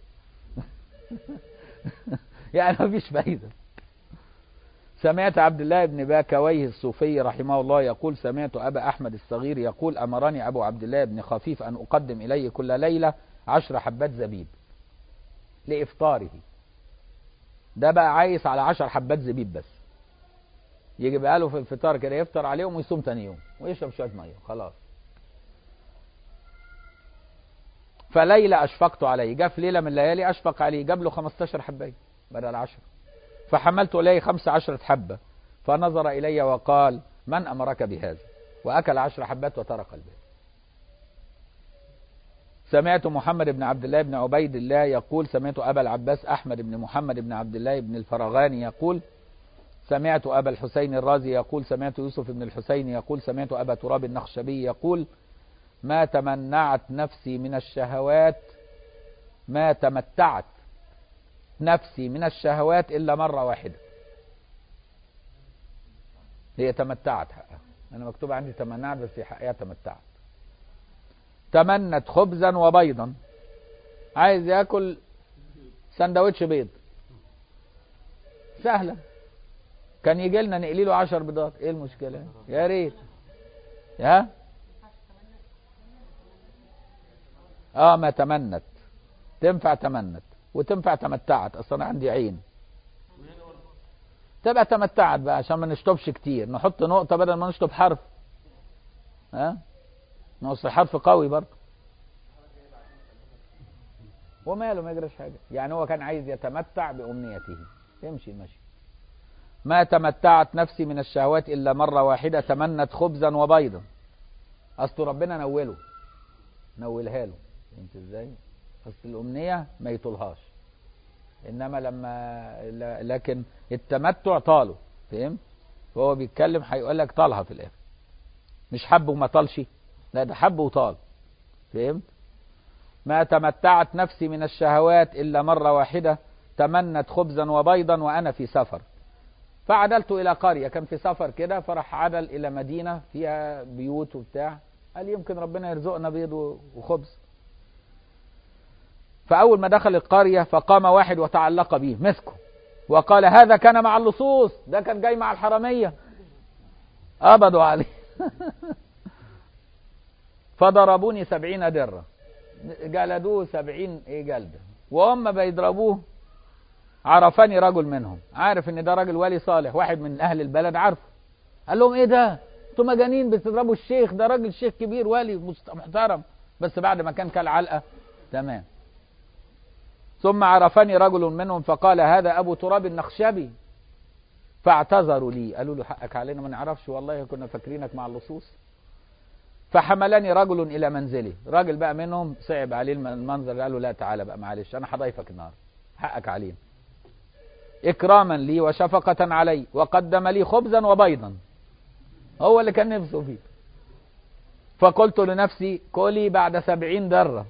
يعني ما فيش فايده سمعت عبد الله بن باكويه الصوفي رحمه الله يقول سمعت أبا أحمد الصغير يقول أمرني أبو عبد الله بن خفيف أن أقدم إليه كل ليلة عشر حبات زبيب لإفطاره ده بقى عايز على عشر حبات زبيب بس يجي بقى له في الفطار كده يفطر عليهم ويصوم تاني يوم ويشرب شوية مية خلاص فليلة أشفقت عليه جاء في ليلة من الليالي أشفق عليه جاب له 15 حباية بدل 10 فحملت إليه خمس عشرة حبة فنظر إلي وقال من أمرك بهذا وأكل عشر حبات وترك البيت سمعت محمد بن عبد الله بن عبيد الله يقول سمعت أبا العباس أحمد بن محمد بن عبد الله بن الفرغاني يقول سمعت أبا الحسين الرازي يقول سمعت يوسف بن الحسين يقول سمعت أبا تراب النخشبي يقول ما تمنعت نفسي من الشهوات ما تمتعت نفسي من الشهوات إلا مرة واحدة هي تمتعت حقها أنا مكتوب عندي تمنعت بس هي حقها تمتعت تمنت خبزا وبيضا عايز ياكل سندوتش بيض سهلة كان يجي لنا نقلي له 10 بيضات ايه المشكلة يا ريت ها اه ما تمنت تنفع تمنت وتنفع تمتعت اصلا عندي عين تبقى تمتعت بقى عشان ما نشطبش كتير نحط نقطة بدل ما نشطب حرف ها ما هو حرف قوي برضه وماله ما يجراش حاجة يعني هو كان عايز يتمتع بأمنيته يمشي ماشي ما تمتعت نفسي من الشهوات إلا مرة واحدة تمنت خبزا وبيضا أصل ربنا نوله نولها له انت ازاي اصل الامنيه ما يطولهاش انما لما لكن التمتع طاله فهمت فهو بيتكلم هيقول لك طالها في الاخر مش حب وما طالش لا ده حب وطال فهمت ما تمتعت نفسي من الشهوات الا مره واحده تمنت خبزا وبيضا وانا في سفر فعدلت الى قريه كان في سفر كده فراح عدل الى مدينه فيها بيوت وبتاع قال يمكن ربنا يرزقنا بيض وخبز فأول ما دخل القرية فقام واحد وتعلق به مسكه وقال هذا كان مع اللصوص ده كان جاي مع الحرامية قبضوا عليه فضربوني سبعين درة جلدوه سبعين ايه جلدة وهم بيضربوه عرفني رجل منهم عارف ان ده راجل ولي صالح واحد من اهل البلد عارفه قال لهم ايه ده انتوا مجانين بتضربوا الشيخ ده راجل شيخ كبير ولي محترم بس بعد ما كان كالعلقة تمام ثم عرفني رجل منهم فقال هذا أبو تراب النخشبي فاعتذروا لي قالوا له حقك علينا ما نعرفش والله كنا فاكرينك مع اللصوص فحملني رجل إلى منزلي راجل بقى منهم صعب عليه المنظر قال له لا تعالى بقى معلش أنا هضيفك النهار حقك علينا إكراما لي وشفقة علي وقدم لي خبزا وبيضا هو اللي كان نفسه فيه فقلت لنفسي كلي بعد سبعين درة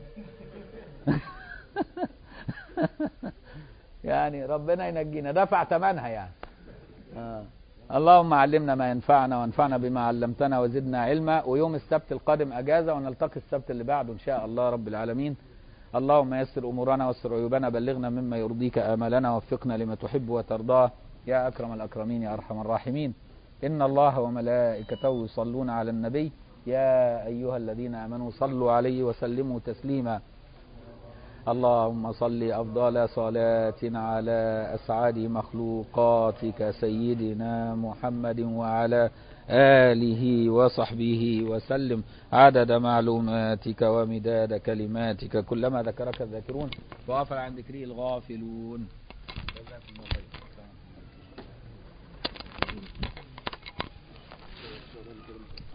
يعني ربنا ينجينا دفع ثمنها يعني آه. اللهم علمنا ما ينفعنا وانفعنا بما علمتنا وزدنا علما ويوم السبت القادم اجازه ونلتقي السبت اللي بعده ان شاء الله رب العالمين اللهم يسر امورنا واستر عيوبنا بلغنا مما يرضيك امالنا وفقنا لما تحب وترضاه يا اكرم الاكرمين يا ارحم الراحمين ان الله وملائكته يصلون على النبي يا ايها الذين امنوا صلوا عليه وسلموا تسليما اللهم صل أفضل صلاة على أسعد مخلوقاتك سيدنا محمد وعلى آله وصحبه وسلم عدد معلوماتك ومداد كلماتك كلما ذكرك الذاكرون وغفل عن ذكره الغافلون جزاكم الله خير